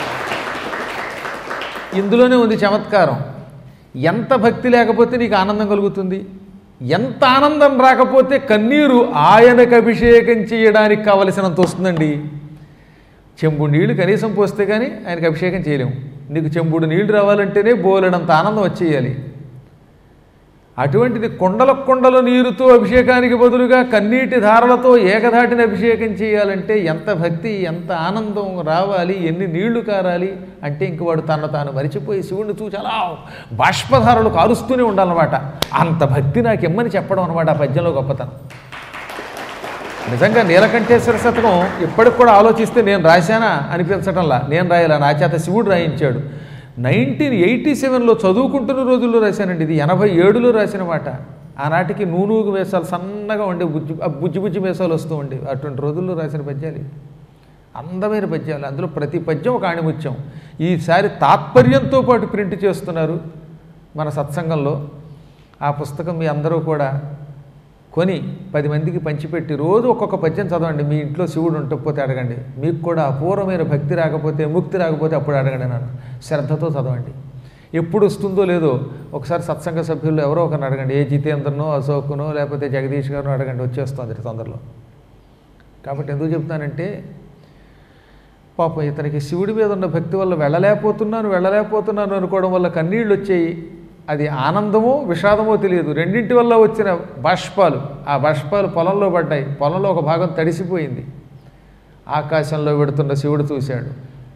ఇందులోనే ఉంది చమత్కారం ఎంత భక్తి లేకపోతే నీకు ఆనందం కలుగుతుంది ఎంత ఆనందం రాకపోతే కన్నీరు ఆయనకు అభిషేకం చేయడానికి కావలసినంత వస్తుందండి చెంబు నీళ్లు కనీసం పోస్తే కానీ ఆయనకు అభిషేకం చేయలేము నీకు చెంబుడు నీళ్లు రావాలంటేనే బోలెడంత ఆనందం వచ్చేయాలి అటువంటిది కొండల కొండల నీరుతో అభిషేకానికి బదులుగా కన్నీటి ధారలతో ఏకధాటిని అభిషేకం చేయాలంటే ఎంత భక్తి ఎంత ఆనందం రావాలి ఎన్ని నీళ్లు కారాలి అంటే ఇంక వాడు తన తాను మరిచిపోయి శివుడిని చూసి అలా బాష్పధారలు కారుస్తూనే ఉండాలన్నమాట అంత భక్తి నాకు ఇమ్మని చెప్పడం అనమాట ఆ పద్యంలో గొప్పతనం నిజంగా నీలకంఠేశ్వర శతకం ఇప్పటికి కూడా ఆలోచిస్తే నేను రాశానా అనిపించటంలా నేను రాయాల నా చేత శివుడు రాయించాడు నైన్టీన్ ఎయిటీ సెవెన్లో చదువుకుంటున్న రోజుల్లో రాశానండి ఇది ఎనభై ఏడులో రాసిన మాట ఆనాటికి నూనూగు వేషాలు సన్నగా ఉండే బుజ్జి ఆ బుజ్జి బుజ్జి వేషాలు వస్తూ ఉండే అటువంటి రోజుల్లో రాసిన పద్యాలు ఇవి. అందమైన పద్యాలు అందులో ప్రతి పద్యం ఒక ఆణిముత్యం ఈసారి తాత్పర్యంతో పాటు ప్రింట్ చేస్తున్నారు మన సత్సంగంలో ఆ పుస్తకం మీ అందరూ కూడా కొని పది మందికి పంచిపెట్టి రోజు ఒక్కొక్క పద్యం చదవండి మీ ఇంట్లో శివుడు ఉండకపోతే అడగండి మీకు కూడా అపూర్వమైన భక్తి రాకపోతే ముక్తి రాకపోతే అప్పుడు అడగండి నన్ను శ్రద్ధతో చదవండి ఎప్పుడు వస్తుందో లేదో ఒకసారి సత్సంగ సభ్యుల్లో ఎవరో ఒకరిని అడగండి ఏ జితేంద్రనో అశోకునో లేకపోతే జగదీష్ గారినో అడగండి వచ్చేస్తుంది తొందరలో కాబట్టి ఎందుకు చెప్తానంటే పాపం ఇతనికి శివుడి మీద ఉన్న భక్తి వల్ల వెళ్ళలేకపోతున్నాను వెళ్ళలేకపోతున్నాను అనుకోవడం వల్ల కన్నీళ్ళు వచ్చాయి అది ఆనందమో విషాదమో తెలియదు రెండింటి వల్ల వచ్చిన బాష్పాలు ఆ బాష్పాలు పొలంలో పడ్డాయి పొలంలో ఒక భాగం తడిసిపోయింది ఆకాశంలో పెడుతున్న శివుడు చూశాడు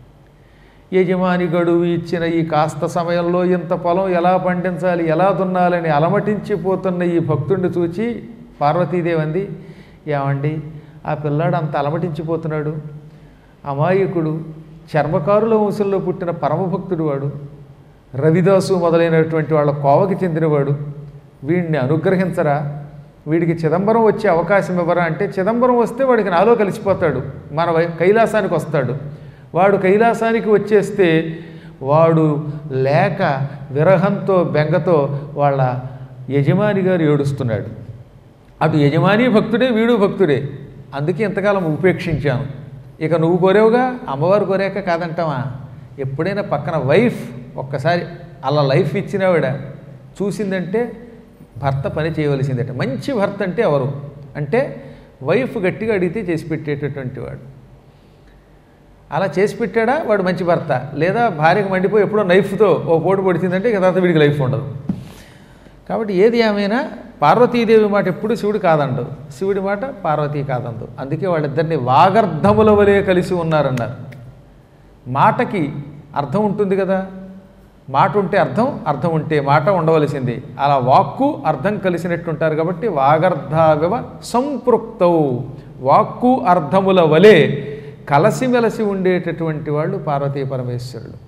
యజమాని గడువు ఇచ్చిన ఈ కాస్త సమయంలో ఇంత పొలం ఎలా పండించాలి ఎలా దున్నాలని అలమటించిపోతున్న ఈ భక్తుడిని చూచి పార్వతీదేవి అంది ఏమండి ఆ పిల్లాడు అంత అలమటించిపోతున్నాడు అమాయకుడు చర్మకారుల వంశంలో పుట్టిన పరమభక్తుడు వాడు రవిదాసు మొదలైనటువంటి వాళ్ళ కోవకి చెందినవాడు వీడిని అనుగ్రహించరా వీడికి చిదంబరం వచ్చే అవకాశం ఇవ్వరా అంటే చిదంబరం వస్తే వాడికి నాలో కలిసిపోతాడు మన వై- కైలాసానికి వస్తాడు వాడు కైలాసానికి వచ్చేస్తే వాడు లేక విరహంతో బెంగతో వాళ్ళ యజమాని గారు ఏడుస్తున్నాడు అటు యజమాని భక్తుడే వీడు భక్తుడే అందుకే ఇంతకాలం ఉపేక్షించాను ఇక నువ్వు కోరేవుగా అమ్మవారు కోరాక కాదంటావా ఎప్పుడైనా పక్కన వైఫ్ ఒక్కసారి అలా లైఫ్ ఇచ్చినవిడ చూసిందంటే భర్త పని చేయవలసిందట మంచి భర్త అంటే ఎవరు అంటే వైఫ్ గట్టిగా అడిగితే చేసి పెట్టేటటువంటి వాడు అలా చేసి పెట్టాడా వాడు మంచి భర్త లేదా భార్యకు మండిపోయి ఎప్పుడో నైఫ్తో ఓ పోటు పొడిచిందంటే ఇక తర్వాత వీడికి లైఫ్ ఉండదు కాబట్టి ఏది ఏమైనా పార్వతీదేవి మాట ఎప్పుడు శివుడు కాదండు శివుడి మాట పార్వతీ కాదందు అందుకే వాళ్ళిద్దరిని వాగర్ధముల వలె కలిసి ఉన్నారన్నారు మాటకి అర్థం ఉంటుంది కదా మాట ఉంటే అర్థం అర్థం ఉంటే మాట ఉండవలసింది అలా వాక్కు అర్థం కలిసినట్టుంటారు కాబట్టి వాగర్ధావివ సంపృక్తౌ వాక్కు అర్థముల వలె కలసిమెలసి ఉండేటటువంటి వాళ్ళు పార్వతీ పరమేశ్వరుడు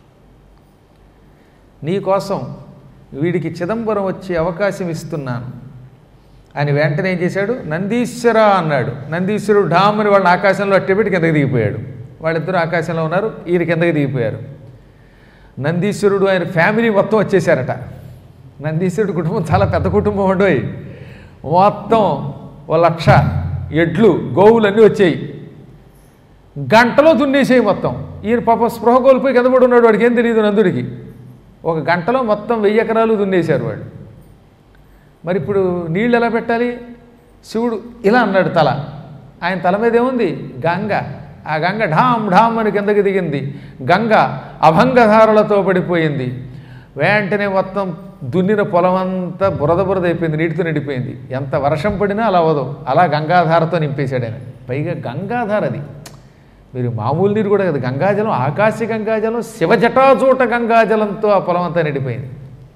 నీకోసం వీడికి చిదంబరం వచ్చే అవకాశం ఇస్తున్నాను అని వెంటనే ఏం చేశాడు నందీశ్వర అన్నాడు నందీశ్వరుడు ఢామని వాళ్ళని ఆకాశంలో అట్టేపెట్టి కిందకి దిగిపోయాడు వాళ్ళిద్దరూ ఆకాశంలో ఉన్నారు ఈయన కిందకి దిగిపోయారు నందీశ్వరుడు ఆయన ఫ్యామిలీ మొత్తం వచ్చేసారట నందీశ్వరుడు కుటుంబం చాలా పెద్ద కుటుంబం ఉండోయి మొత్తం ఓ లక్ష ఎడ్లు గోవులు అన్నీ వచ్చాయి గంటలో దున్నేసేయి మొత్తం ఈయన పాప స్పృహ కోల్పోయి కింద పడి ఉన్నాడు వాడికి ఏం తెలియదు నందుడికి ఒక గంటలో మొత్తం వెయ్యి ఎకరాలు దున్నేశారు వాళ్ళు మరి ఇప్పుడు నీళ్ళు ఎలా పెట్టాలి శివుడు ఇలా అన్నాడు తల ఆయన తల మీద ఏముంది గంగ ఆ గంగ ఢామ్ ఢామ్ అని కిందకి దిగింది గంగ అభంగధారలతో పడిపోయింది వెంటనే మొత్తం దున్నిన పొలం అంతా బురద బురద అయిపోయింది నీటితో నిండిపోయింది ఎంత వర్షం పడినా అలా అవదు అలా గంగాధారతో నింపేశాడు ఆయన పైగా గంగాధార అది మీరు మామూలు నీరు కూడా కదా గంగాజలం ఆకాశ గంగాజలం శివజటాజూట గంగాజలంతో ఆ పొలం అంతా నిండిపోయింది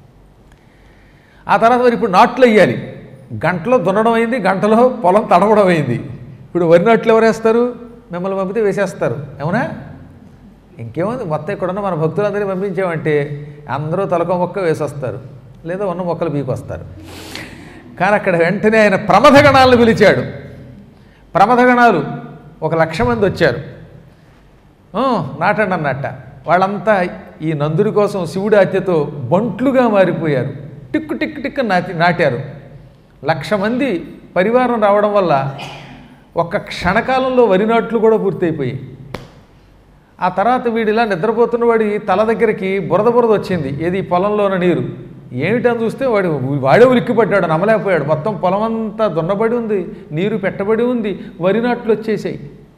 ఆ తర్వాత మరి ఇప్పుడు నాట్లు వేయాలి గంటలో దున్నడం అయింది గంటలో పొలం తడవడం అయింది ఇప్పుడు వరి నాట్లు ఎవరు వేస్తారు మిమ్మల్ని పంపితే వేసేస్తారు అవునా ఇంకేముంది మొత్తం ఇక్కడున్న మన భక్తులందరినీ పంపించామంటే అందరూ తలకో మొక్క వేసొస్తారు లేదా ఉన్న మొక్కలు బీకొస్తారు కానీ అక్కడ వెంటనే ఆయన ప్రమథగణాలను పిలిచాడు ప్రమథగణాలు ఒక లక్ష మంది వచ్చారు "ఆ, నాటండి అన్నట్ట వాళ్ళంతా ఈ నందుడి కోసం శివుడి హత్యతో బంట్లుగా మారిపోయారు టిక్కు టిక్కు టిక్కు నాటి నాటారు లక్ష మంది పరివారం రావడం వల్ల ఒక్క క్షణకాలంలో వరి నాట్లు కూడా పూర్తయిపోయాయి ఆ తర్వాత వీడిలా నిద్రపోతున్న వాడి తల దగ్గరికి బురద బురద వచ్చింది ఏది ఈ పొలంలోన నీరు ఏమిటని చూస్తే వాడు వాడే ఉలిక్కిపడ్డాడు నమ్మలేకపోయాడు మొత్తం పొలం అంతా దున్నబడి ఉంది నీరు పెట్టబడి ఉంది వరి నాట్లు వచ్చేసాయి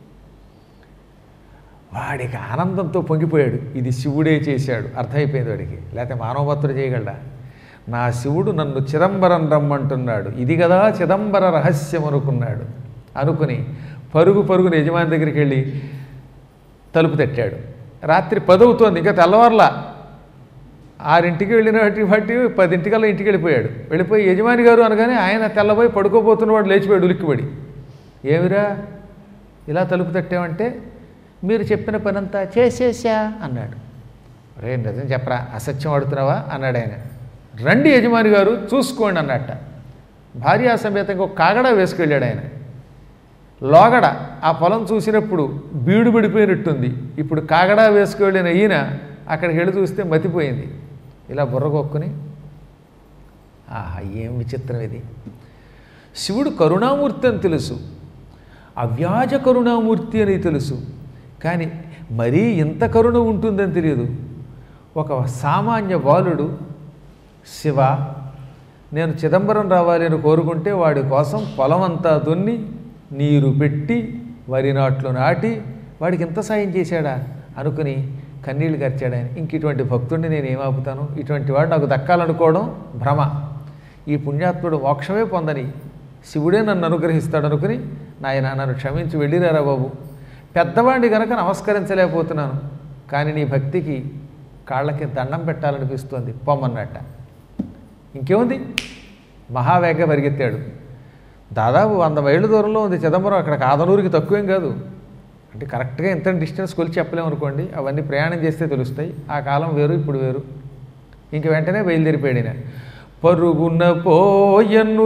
వాడికి ఆనందంతో పొంగిపోయాడు ఇది శివుడే చేశాడు అర్థమైపోయింది వాడికి లేకపోతే మానవభక్తుడు చేయగలడా నా శివుడు నన్ను చిదంబరం రమ్మంటున్నాడు ఇది కదా చిదంబర రహస్యం అనుకున్నాడు అనుకుని పరుగు పరుగుని యజమాని దగ్గరికి వెళ్ళి తలుపు తట్టాడు రాత్రి పదవుతోంది ఇంకా తెల్లవారులా ఆరింటికి వెళ్ళిన వాటి బట్టి పదింటికల్లా ఇంటికి వెళ్ళిపోయాడు వెళ్ళిపోయి యజమాని గారు అనగానే ఆయన తెల్లబోయి పడుకోబోతున్నవాడు లేచిపోయాడు ఉలిక్కిపడి ఏమిరా ఇలా తలుపు తట్టామంటే మీరు చెప్పిన పనంతా చేసేసా అన్నాడు రే నిజం చెప్పరా అసత్యం ఆడుతున్నావా అన్నాడు ఆయన రండి యజమాని గారు చూసుకోండి అన్నట్ట భార్యా సమేతంగా ఒక కాగడ వేసుకెళ్ళాడు ఆయన లోగడ ఆ పొలం చూసినప్పుడు బీడు పడిపోయినట్టుంది ఇప్పుడు కాగడా వేసుకెళ్ళిన ఈయన అక్కడికి వెళ్ళి చూస్తే మతిపోయింది ఇలా బుర్రగొక్కుని ఆహా ఏం విచిత్రం ఇది శివుడు కరుణామూర్తి అని తెలుసు అవ్యాజ కరుణామూర్తి అని తెలుసు కానీ మరీ ఇంత కరుణ ఉంటుందని తెలియదు ఒక సామాన్య బాలుడు శివ నేను చిదంబరం రావాలి అని కోరుకుంటే వాడి కోసం పొలం అంతా దున్ని నీరు పెట్టి వరి నాట్లు నాటి వాడికి ఇంత సాయం చేశాడా అనుకుని కన్నీళ్లు కరిచాడు ఆయన ఇంక ఇటువంటి భక్తుడిని నేను ఏమాపుతాను ఇటువంటి వాడు నాకు దక్కాలనుకోవడం భ్రమ ఈ పుణ్యాత్ముడు మోక్షమే పొందని శివుడే నన్ను అనుగ్రహిస్తాడు అనుకుని నాయన నన్ను క్షమించి వెళ్ళిరారా బాబు పెద్దవాడిని గనక నమస్కరించలేకపోతున్నాను కానీ నీ భక్తికి కాళ్ళకి దండం పెట్టాలనిపిస్తోంది పొమ్మన్నట్ట ఇంకేముంది మహావేగ పరిగెత్తాడు దాదాపు వంద మైళ్ళ దూరంలో ఉంది చిదంబరం అక్కడ కాదనూరికి తక్కువేం కాదు అంటే కరెక్ట్గా ఎంత డిస్టెన్స్ కొలిచి చెప్పలేము అనుకోండి అవన్నీ ప్రయాణం చేస్తే తెలుస్తాయి ఆ కాలం వేరు ఇప్పుడు వేరు ఇంక వెంటనే బయలుదేరిపోయాడు ఈయన. పరుగున పోయన్ను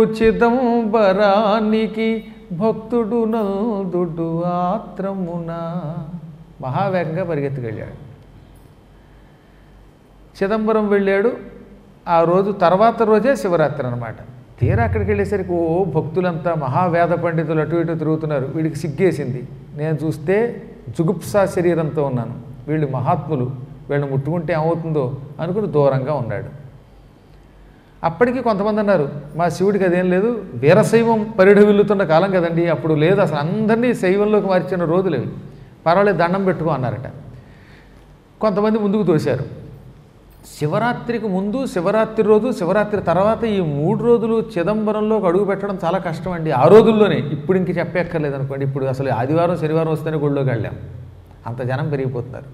చిదంబరానికి భక్తుడు నందుడు ఆత్రమున మహావేగంగా పరిగెత్తుకెళ్ళాడు చిదంబరం వెళ్ళాడు ఆ రోజు తర్వాత రోజే శివరాత్రి అనమాట తీరా అక్కడికి వెళ్ళేసరికి ఓ భక్తులంతా మహావేద పండితులు అటు ఇటు తిరుగుతున్నారు వీడికి సిగ్గేసింది నేను చూస్తే జుగుప్సా శరీరంతో ఉన్నాను వీళ్ళు మహాత్ములు వీళ్ళని ముట్టుకుంటే ఏమవుతుందో అనుకుని దూరంగా ఉన్నాడు అప్పటికి కొంతమంది అన్నారు మా శివుడికి అదేం లేదు వీరశైవం పరిఢవిల్లుతున్న కాలం కదండి అప్పుడు లేదు అసలు అందరినీ శైవంలోకి మార్చిన రోజులు అవి పర్వాలేదు దండం పెట్టుకో అన్నారట కొంతమంది ముందుకు తోశారు శివరాత్రికి ముందు శివరాత్రి రోజు శివరాత్రి తర్వాత ఈ మూడు రోజులు చిదంబరంలోకి అడుగు పెట్టడం చాలా కష్టం అండి ఆ రోజుల్లోనే ఇప్పుడు ఇంక చెప్పక్కర్లేదు అనుకోండి ఇప్పుడు అసలు ఆదివారం శనివారం వస్తేనే గుళ్ళోకి వెళ్ళాం అంత జనం పెరిగిపోతున్నారు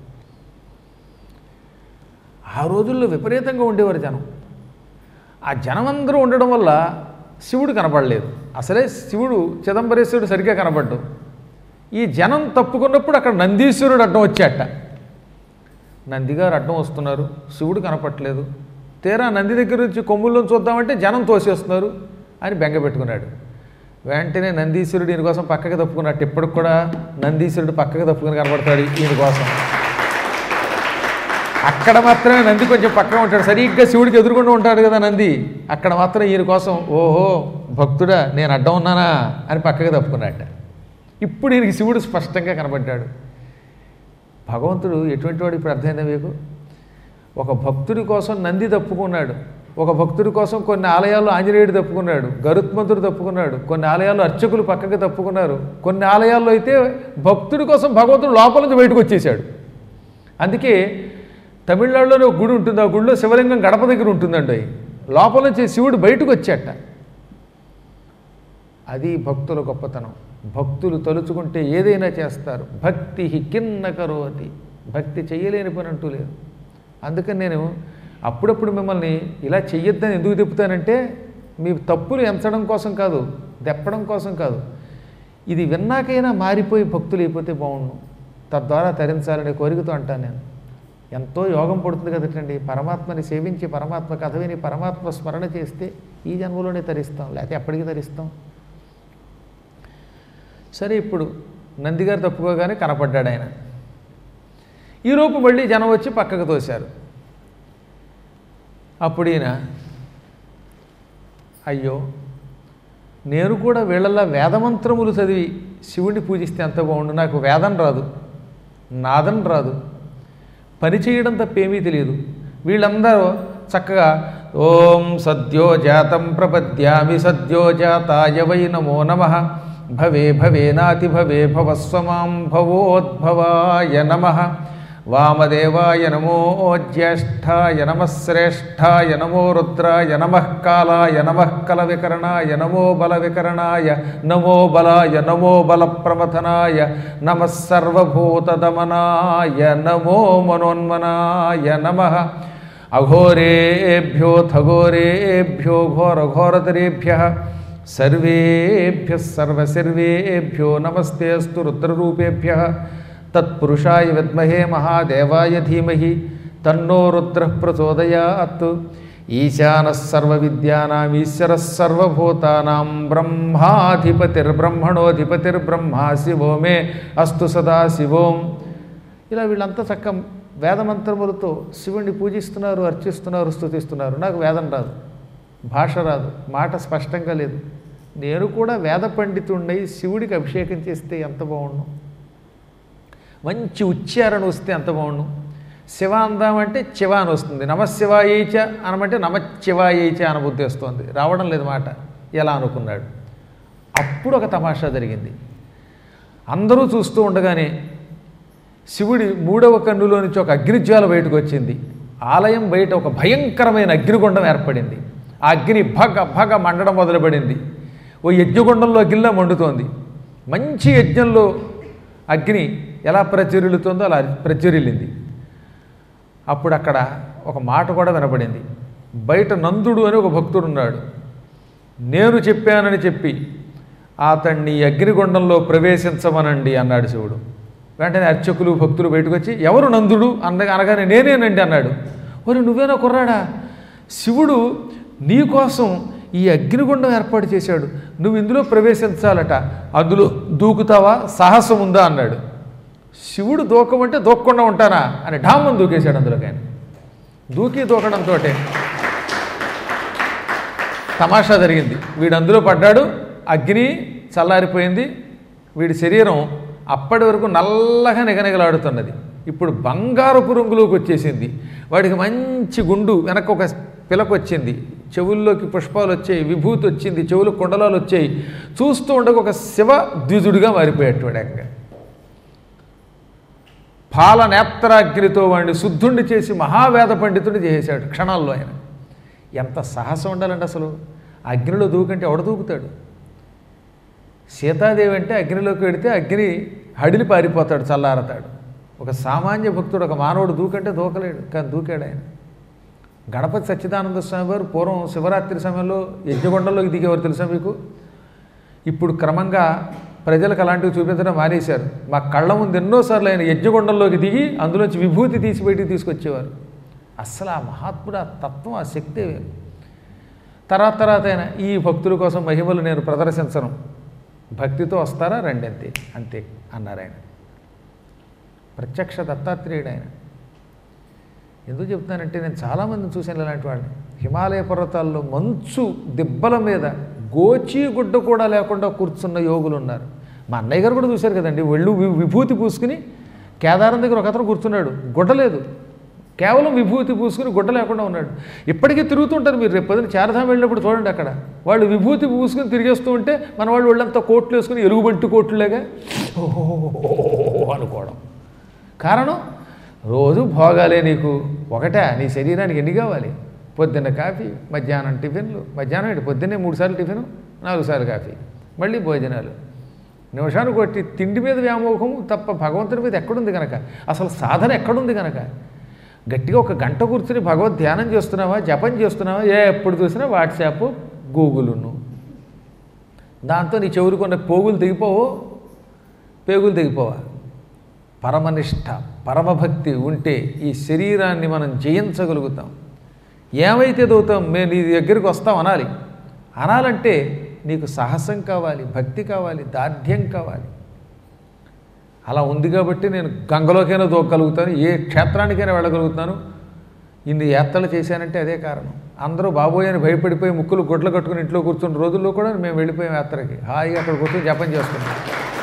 ఆ రోజుల్లో విపరీతంగా ఉండేవారు జనం ఆ జనమందరూ ఉండడం వల్ల శివుడు కనపడలేదు అసలే శివుడు చిదంబరేశ్వరుడు సరిగ్గా కనపడ్డు ఈ జనం తప్పుకున్నప్పుడు అక్కడ నందీశ్వరుడు అడ్డం వచ్చాట నందిగారు అడ్డం వస్తున్నారు శివుడు కనపట్లేదు తీరా నంది దగ్గర నుంచి కొమ్ముల్లో చూద్దామంటే జనం తోసేస్తున్నారు అని బెంగ పెట్టుకున్నాడు వెంటనే నందీశ్వరుడు ఈయన కోసం పక్కకి తప్పుకున్నట్టు ఇప్పటికి కూడా నందీశ్వరుడు పక్కకి తప్పుకుని కనపడతాడు ఈయన కోసం అక్కడ మాత్రమే నంది కొంచెం పక్కన ఉంటాడు సరిగ్గా శివుడికి ఎదురుకుండా ఉంటాడు కదా నంది అక్కడ మాత్రం ఈయన కోసం ఓహో భక్తుడా నేను అడ్డం ఉన్నానా అని పక్కకి తప్పుకున్నట్ట ఇప్పుడు ఈయనకి శివుడు స్పష్టంగా కనబడ్డాడు భగవంతుడు ఎటువంటి వాడు ఇప్పుడు అర్థమైందా మీకు ఒక భక్తుడి కోసం నంది తప్పుకున్నాడు ఒక భక్తుడి కోసం కొన్ని ఆలయాల్లో ఆంజనేయుడు తప్పుకున్నాడు గరుత్మంతుడు తప్పుకున్నాడు కొన్ని ఆలయాల్లో అర్చకులు పక్కకి తప్పుకున్నారు కొన్ని ఆలయాల్లో అయితే భక్తుడి కోసం భగవంతుడు లోపల నుంచి బయటకు వచ్చేసాడు అందుకే తమిళనాడులోనే ఒక గుడి ఉంటుంది ఆ గుడిలో శివలింగం గడప దగ్గర ఉంటుందండి లోపల నుంచి శివుడు బయటకు వచ్చేట అది భక్తుల గొప్పతనం భక్తులు తలుచుకుంటే ఏదైనా చేస్తారు భక్తి కిన్న కరోతి భక్తి చెయ్యలేని పని అంటూ లేదు అందుకని నేను అప్పుడప్పుడు మిమ్మల్ని ఇలా చెయ్యొద్దని ఎందుకు తిప్పుతానంటే మీ తప్పులు ఎంచడం కోసం కాదు దెప్పడం కోసం కాదు ఇది విన్నాకైనా మారిపోయి భక్తులు అయిపోతే బాగుండు తద్వారా తరించాలనే కోరికతో అంటాను నేను ఎంతో యోగం పడుతుంది కదటండి పరమాత్మని సేవించి పరమాత్మ కథ విని పరమాత్మ స్మరణ చేస్తే ఈ జన్మలోనే తరిస్తాం లేకపోతే ఎప్పటికీ తరిస్తాం సరే ఇప్పుడు నందిగారు తప్పుకోగానే కనపడ్డాడు ఆయన ఈలోపు మళ్ళీ జనం వచ్చి పక్కకు తోశారు అప్పుడు ఈయన అయ్యో నేను కూడా వీళ్ళల్లా వేదమంత్రములు చదివి శివుణ్ణి పూజిస్తే ఎంత బాగుండు నాకు వేదం రాదు నాదం రాదు పని చేయడం తప్పేమీ తెలియదు వీళ్ళందరూ చక్కగా ఓం సద్యో జాతం ప్రపద్యామి సద్యో జాతాయ వై నమో నమ భవే భవేనాతి భవే భవస్వమాం భవోద్భవాయ నమ వామదేవాయ నమో జ్యేష్ఠాయ నమ శ్రేష్ఠాయ నమో రుద్రాయ నమ కాలాయ నమ కల వికరణాయ నమో బల వికరణాయ నమో బలాయ నమో బల ప్రమథనాయ నమ సర్వభూతదమనాయ నమో మనోన్మనాయ నమ అఘోరేభ్యోథఘోరేభ్యో ఘోరఘోరతరేభ్య సర్వేభ్య సర్వసర్వేభ్యో నమస్తే అస్తు రుద్రరూపేభ్య తత్పురుషాయ విద్మహే మహాదేవాయ ధీమహి తన్నో రుద్ర ప్రచోదయాత్ ఈశాన సర్వవిద్యానాం ఈశ్వర సర్వభూతానాం బ్రహ్మాధిపతిర్బ్రహ్మణోధిపతిర్బ్రహ్మా శివో మే అస్తు సదా శివోం ఇలా వీళ్ళంతా చక్క వేదమంత్రములతో శివుణ్ణి పూజిస్తున్నారు అర్చిస్తున్నారు స్తుతిస్తున్నారు నాకు వేదం రాదు భాష రాదు మాట స్పష్టంగా లేదు నేను కూడా వేద పండితుడినై శివుడికి అభిషేకం చేస్తే ఎంత బాగుండు మంచి ఉచ్చారణ వస్తే ఎంత బాగుండు శివ అందామంటే శివ అని వస్తుంది నమశివాయేచ అనమంటే నమశివాయేచ అనబుద్ధి వస్తుంది రావడం లేదు మాట ఎలా అనుకున్నాడు అప్పుడు ఒక తమాషా జరిగింది అందరూ చూస్తూ ఉండగానే శివుడి మూడవ కన్నులో నుంచి ఒక అగ్నిజ్వాల బయటకు వచ్చింది ఆలయం బయట ఒక భయంకరమైన అగ్నిగుండం ఏర్పడింది ఆ అగ్ని భగ భగ మండడం మొదలుపడింది ఓ యజ్ఞగుండంలో గిల్ల మండుతోంది మంచి యజ్ఞంలో అగ్ని ఎలా ప్రజ్వరిల్లుతుందో అలా ప్రజ్వరిల్లింది అప్పుడు అక్కడ ఒక మాట కూడా వినపడింది బయట నందుడు అని ఒక భక్తుడు ఉన్నాడు నేను చెప్పానని చెప్పి అతన్ని అగ్నిగుండంలో ప్రవేశించమనండి అన్నాడు శివుడు వెంటనే అర్చకులు భక్తులు బయటకు వచ్చి ఎవరు నందుడు అన్న అనగానే నేనేనండి అన్నాడు ఒరి నువ్వేనా కుర్రాడా శివుడు నీకోసం ఈ అగ్నిగుండం ఏర్పాటు చేశాడు నువ్వు ఇందులో ప్రవేశించాలట అందులో దూకుతావా సాహసం ఉందా అన్నాడు శివుడు దూకమంటే దూకకుండా ఉంటానా అని ఢామని దూకేశాడు అందులోకి ఆయన దూకి దూకడంతో తమాషా జరిగింది వీడు అందులో పడ్డాడు అగ్ని చల్లారిపోయింది వీడి శరీరం అప్పటి వరకు నల్లగా నిగనిగలాడుతున్నది ఇప్పుడు బంగారపు రంగులోకి వచ్చేసింది వాడికి మంచి గుండు వెనక ఒక పిలకు వచ్చింది చెవుల్లోకి పుష్పాలు వచ్చాయి విభూతి వచ్చింది చెవులు కుండలాలు వచ్చాయి చూస్తూ ఉండగా ఒక శివ ద్విజుడిగా మారిపోయాడు ఏకంగా పాల నేత్రాగ్నితో వాడిని శుద్ధుణ్ణి చేసి మహావేద పండితుడిని చేసేశాడు క్షణాల్లో ఆయన ఎంత సాహసం ఉండాలండి అసలు అగ్నిలో దూకంటే ఎవడ దూకుతాడు సీతాదేవి అంటే అగ్నిలోకి వెడితే అగ్ని హడిలి పారిపోతాడు చల్లారతాడు ఒక సామాన్య భక్తుడు ఒక మానవుడు దూకంటే దూకలేడు కానీ దూకాడు ఆయన గణపతి సచ్చిదానంద స్వామి వారు పూర్వం శివరాత్రి సమయంలో యజ్ఞగొండంలోకి దిగేవారు తెలుసా మీకు ఇప్పుడు క్రమంగా ప్రజలకు అలాంటివి చూపించడం మానేశారు మా కళ్ళ ముందు ఎన్నోసార్లు ఆయన యజ్ఞగొండంలోకి దిగి అందులోంచి విభూతి తీసి బయటికి తీసుకొచ్చేవారు అస్సలు ఆ మహాత్ముడు ఆ తత్వం ఆ శక్తి వేరు తర్వాత తర్వాత ఆయన ఈ భక్తుల కోసం మహిమలు నేను ప్రదర్శించను భక్తితో వస్తారా రండి అంతే అంతే అన్నారు ఆయన ప్రత్యక్ష దత్తాత్రేయుడు ఆయన ఎందుకు చెప్తానంటే నేను చాలామందిని చూశాను ఇలాంటి వాళ్ళని హిమాలయ పర్వతాల్లో మంచు దిబ్బల మీద గోచి గుడ్డ కూడా లేకుండా కూర్చున్న యోగులు ఉన్నారు మా అన్నయ్య గారు కూడా చూశారు కదండి ఒళ్ళు వి- విభూతి పూసుకుని కేదారం దగ్గర ఒక అతను కూర్చున్నాడు గుడ్డ లేదు కేవలం విభూతి పూసుకుని గుడ్డ లేకుండా ఉన్నాడు ఇప్పటికీ తిరుగుతుంటారు మీరు రేపు పొద్దున చారధాం వెళ్ళినప్పుడు చూడండి అక్కడ వాళ్ళు విభూతి పూసుకుని తిరిగేస్తూ ఉంటే మన వాళ్ళు వాళ్ళంతా కోట్లు వేసుకుని ఎలుగుబంటి కోట్లులాగా ఓహో అనుకోవడం కారణం రోజు భోగాలే నీకు ఒకటే నీ శరీరానికి ఎన్ని కావాలి పొద్దున్న కాఫీ మధ్యాహ్నం టిఫిన్లు మధ్యాహ్నం ఏంటి పొద్దున్నే మూడు సార్లు టిఫిన్ నాలుగు సార్లు కాఫీ మళ్ళీ భోజనాలు నిమిషానికి కొట్టి తిండి మీద వ్యామోహం తప్ప భగవంతుడి మీద ఎక్కడుంది కనుక అసలు సాధన ఎక్కడుంది కనుక గట్టిగా ఒక గంట కూర్చుని భగవద్ ధ్యానం చేస్తున్నావా జపం చేస్తున్నావా ఏ ఎప్పుడు చూసినా వాట్సాప్ గూగుల్ను దాంతో నీ చెవురుకున్న పోగులు తెగిపోవు పేగులు తెగిపోవా పరమనిష్ట పరమభక్తి ఉంటే ఈ శరీరాన్ని మనం జయించగలుగుతాం ఏమైతే దవుతాం మేము నీ దగ్గరికి వస్తాం అనాలి అనాలంటే నీకు సాహసం కావాలి భక్తి కావాలి దార్ఢ్యం కావాలి అలా ఉంది కాబట్టి నేను గంగలోకైనా దూకగలుగుతాను ఏ క్షేత్రానికైనా వెళ్ళగలుగుతాను ఇన్ని యాత్రలు చేశానంటే అదే కారణం అందరూ బాబోయ్ అని భయపడిపోయి ముక్కులు గుడ్లు కట్టుకుని ఇంట్లో కూర్చున్న రోజుల్లో కూడా మేము వెళ్ళిపోయాం యాత్రకి హాయిగా అక్కడ కూర్చొని జపం చేసుకున్నాం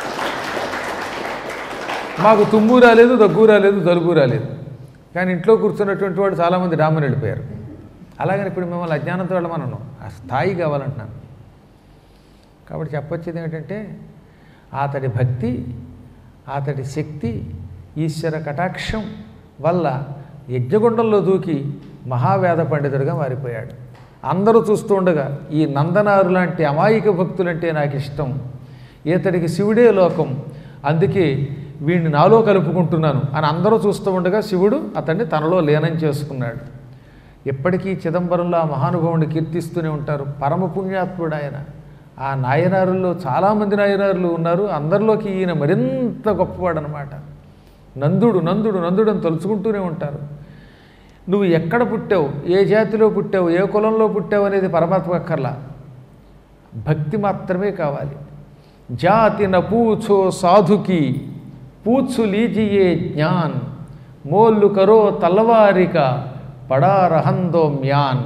మాకు తుమ్ము రాలేదు దగ్గు రాలేదు జలుబు రాలేదు కానీ ఇంట్లో కూర్చున్నటువంటి వాడు చాలామంది డామని వెళ్ళిపోయారు అలాగని ఇప్పుడు మిమ్మల్ని అజ్ఞానంతో వెళ్ళమన్నాను ఆ స్థాయి కావాలంటున్నాను కాబట్టి చెప్పొచ్చేది ఏంటంటే అతడి భక్తి అతడి శక్తి ఈశ్వర కటాక్షం వల్ల యజ్ఞగుండంలో దూకి మహావేద పండితుడిగా మారిపోయాడు అందరూ చూస్తూ ఉండగా ఈ నందనారు లాంటి అమాయక భక్తులంటే నాకు ఇష్టం ఇతడికి శివుడే లోకం అందుకే వీడిని నాలో కలుపుకుంటున్నాను అని అందరూ చూస్తూ ఉండగా శివుడు అతన్ని తనలో లీనం చేసుకున్నాడు ఎప్పటికీ చిదంబరంలో ఆ మహానుభావుని కీర్తిస్తూనే ఉంటారు పరమ పుణ్యాత్ముడు ఆయన ఆ నాయనారుల్లో చాలామంది నాయనారులు ఉన్నారు అందరిలోకి ఈయన మరింత గొప్పవాడు అనమాట నందుడు నందుడు నందుడు అని తలుచుకుంటూనే ఉంటారు నువ్వు ఎక్కడ పుట్టావు ఏ జాతిలో పుట్టావు ఏ కులంలో పుట్టావు అనేది పరమాత్మ అక్కర్లా భక్తి మాత్రమే కావాలి జాతి న పూఛో సాధుకి పూచు లీజియే జ్ఞాన్ మోల్లు కరో తలవారిక పడారహందో మ్యాన్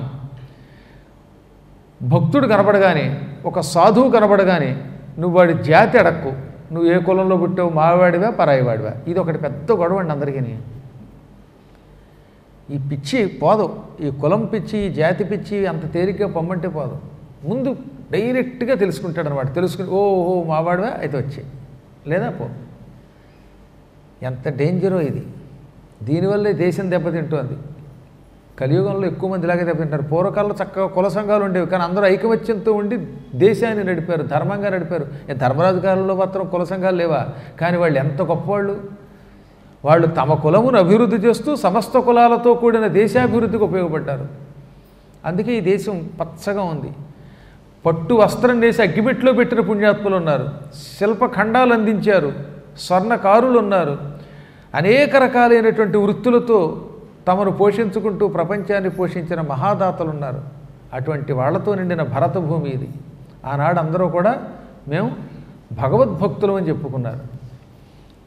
భక్తుడు కనపడగానే ఒక సాధువు కనపడగానే నువ్వు వాడి జాతి అడక్కు నువ్వు ఏ కులంలో పుట్టావు మావాడివా పరాయివాడివా ఇది ఒకటి పెద్ద గొడవ అండి అందరికీ ఈ పిచ్చి పోదు ఈ కులం పిచ్చి ఈ జాతి పిచ్చి అంత తేలిగ్గా పొమ్మంటే పోదు ముందు డైరెక్ట్గా తెలుసుకుంటాడు అనమాట తెలుసుకుని ఓహో మావాడివా అయితే వచ్చే లేదా పో ఎంత డేంజరో ఇది దీనివల్లే దేశం దెబ్బతింటోంది కలియుగంలో ఎక్కువ మంది ఇలాగే దెబ్బతింటారు పూర్వకాలంలో చక్కగా కుల సంఘాలు ఉండేవి కానీ అందరూ ఐకమత్యంతో ఉండి దేశాన్ని నడిపారు ధర్మంగా నడిపారు ఏ ధర్మరాజు కాలంలో మాత్రం కుల సంఘాలు లేవా కానీ వాళ్ళు ఎంత గొప్పవాళ్ళు వాళ్ళు తమ కులమును అభివృద్ధి చేస్తూ సమస్త కులాలతో కూడిన దేశాభివృద్ధికి ఉపయోగపడ్డారు అందుకే ఈ దేశం పచ్చగా ఉంది పట్టు వస్త్రం వేసి అగ్గిపెట్టిలో పెట్టిన పుణ్యాత్ములు ఉన్నారు శిల్పఖండాలు అందించారు స్వర్ణకారులు ఉన్నారు అనేక రకాలైనటువంటి వృత్తులతో తమను పోషించుకుంటూ ప్రపంచాన్ని పోషించిన మహాదాతలు ఉన్నారు అటువంటి వాళ్ళతో నిండిన భరత భూమి ఇది ఆనాడు అందరూ కూడా మేము భగవద్భక్తులం అని చెప్పుకున్నారు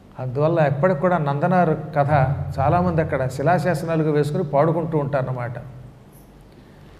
అందువల్ల ఎప్పటికి కూడా నందనార్ కథ చాలామంది అక్కడ శిలాశాసనాలుగా వేసుకుని పాడుకుంటూ ఉంటారన్నమాట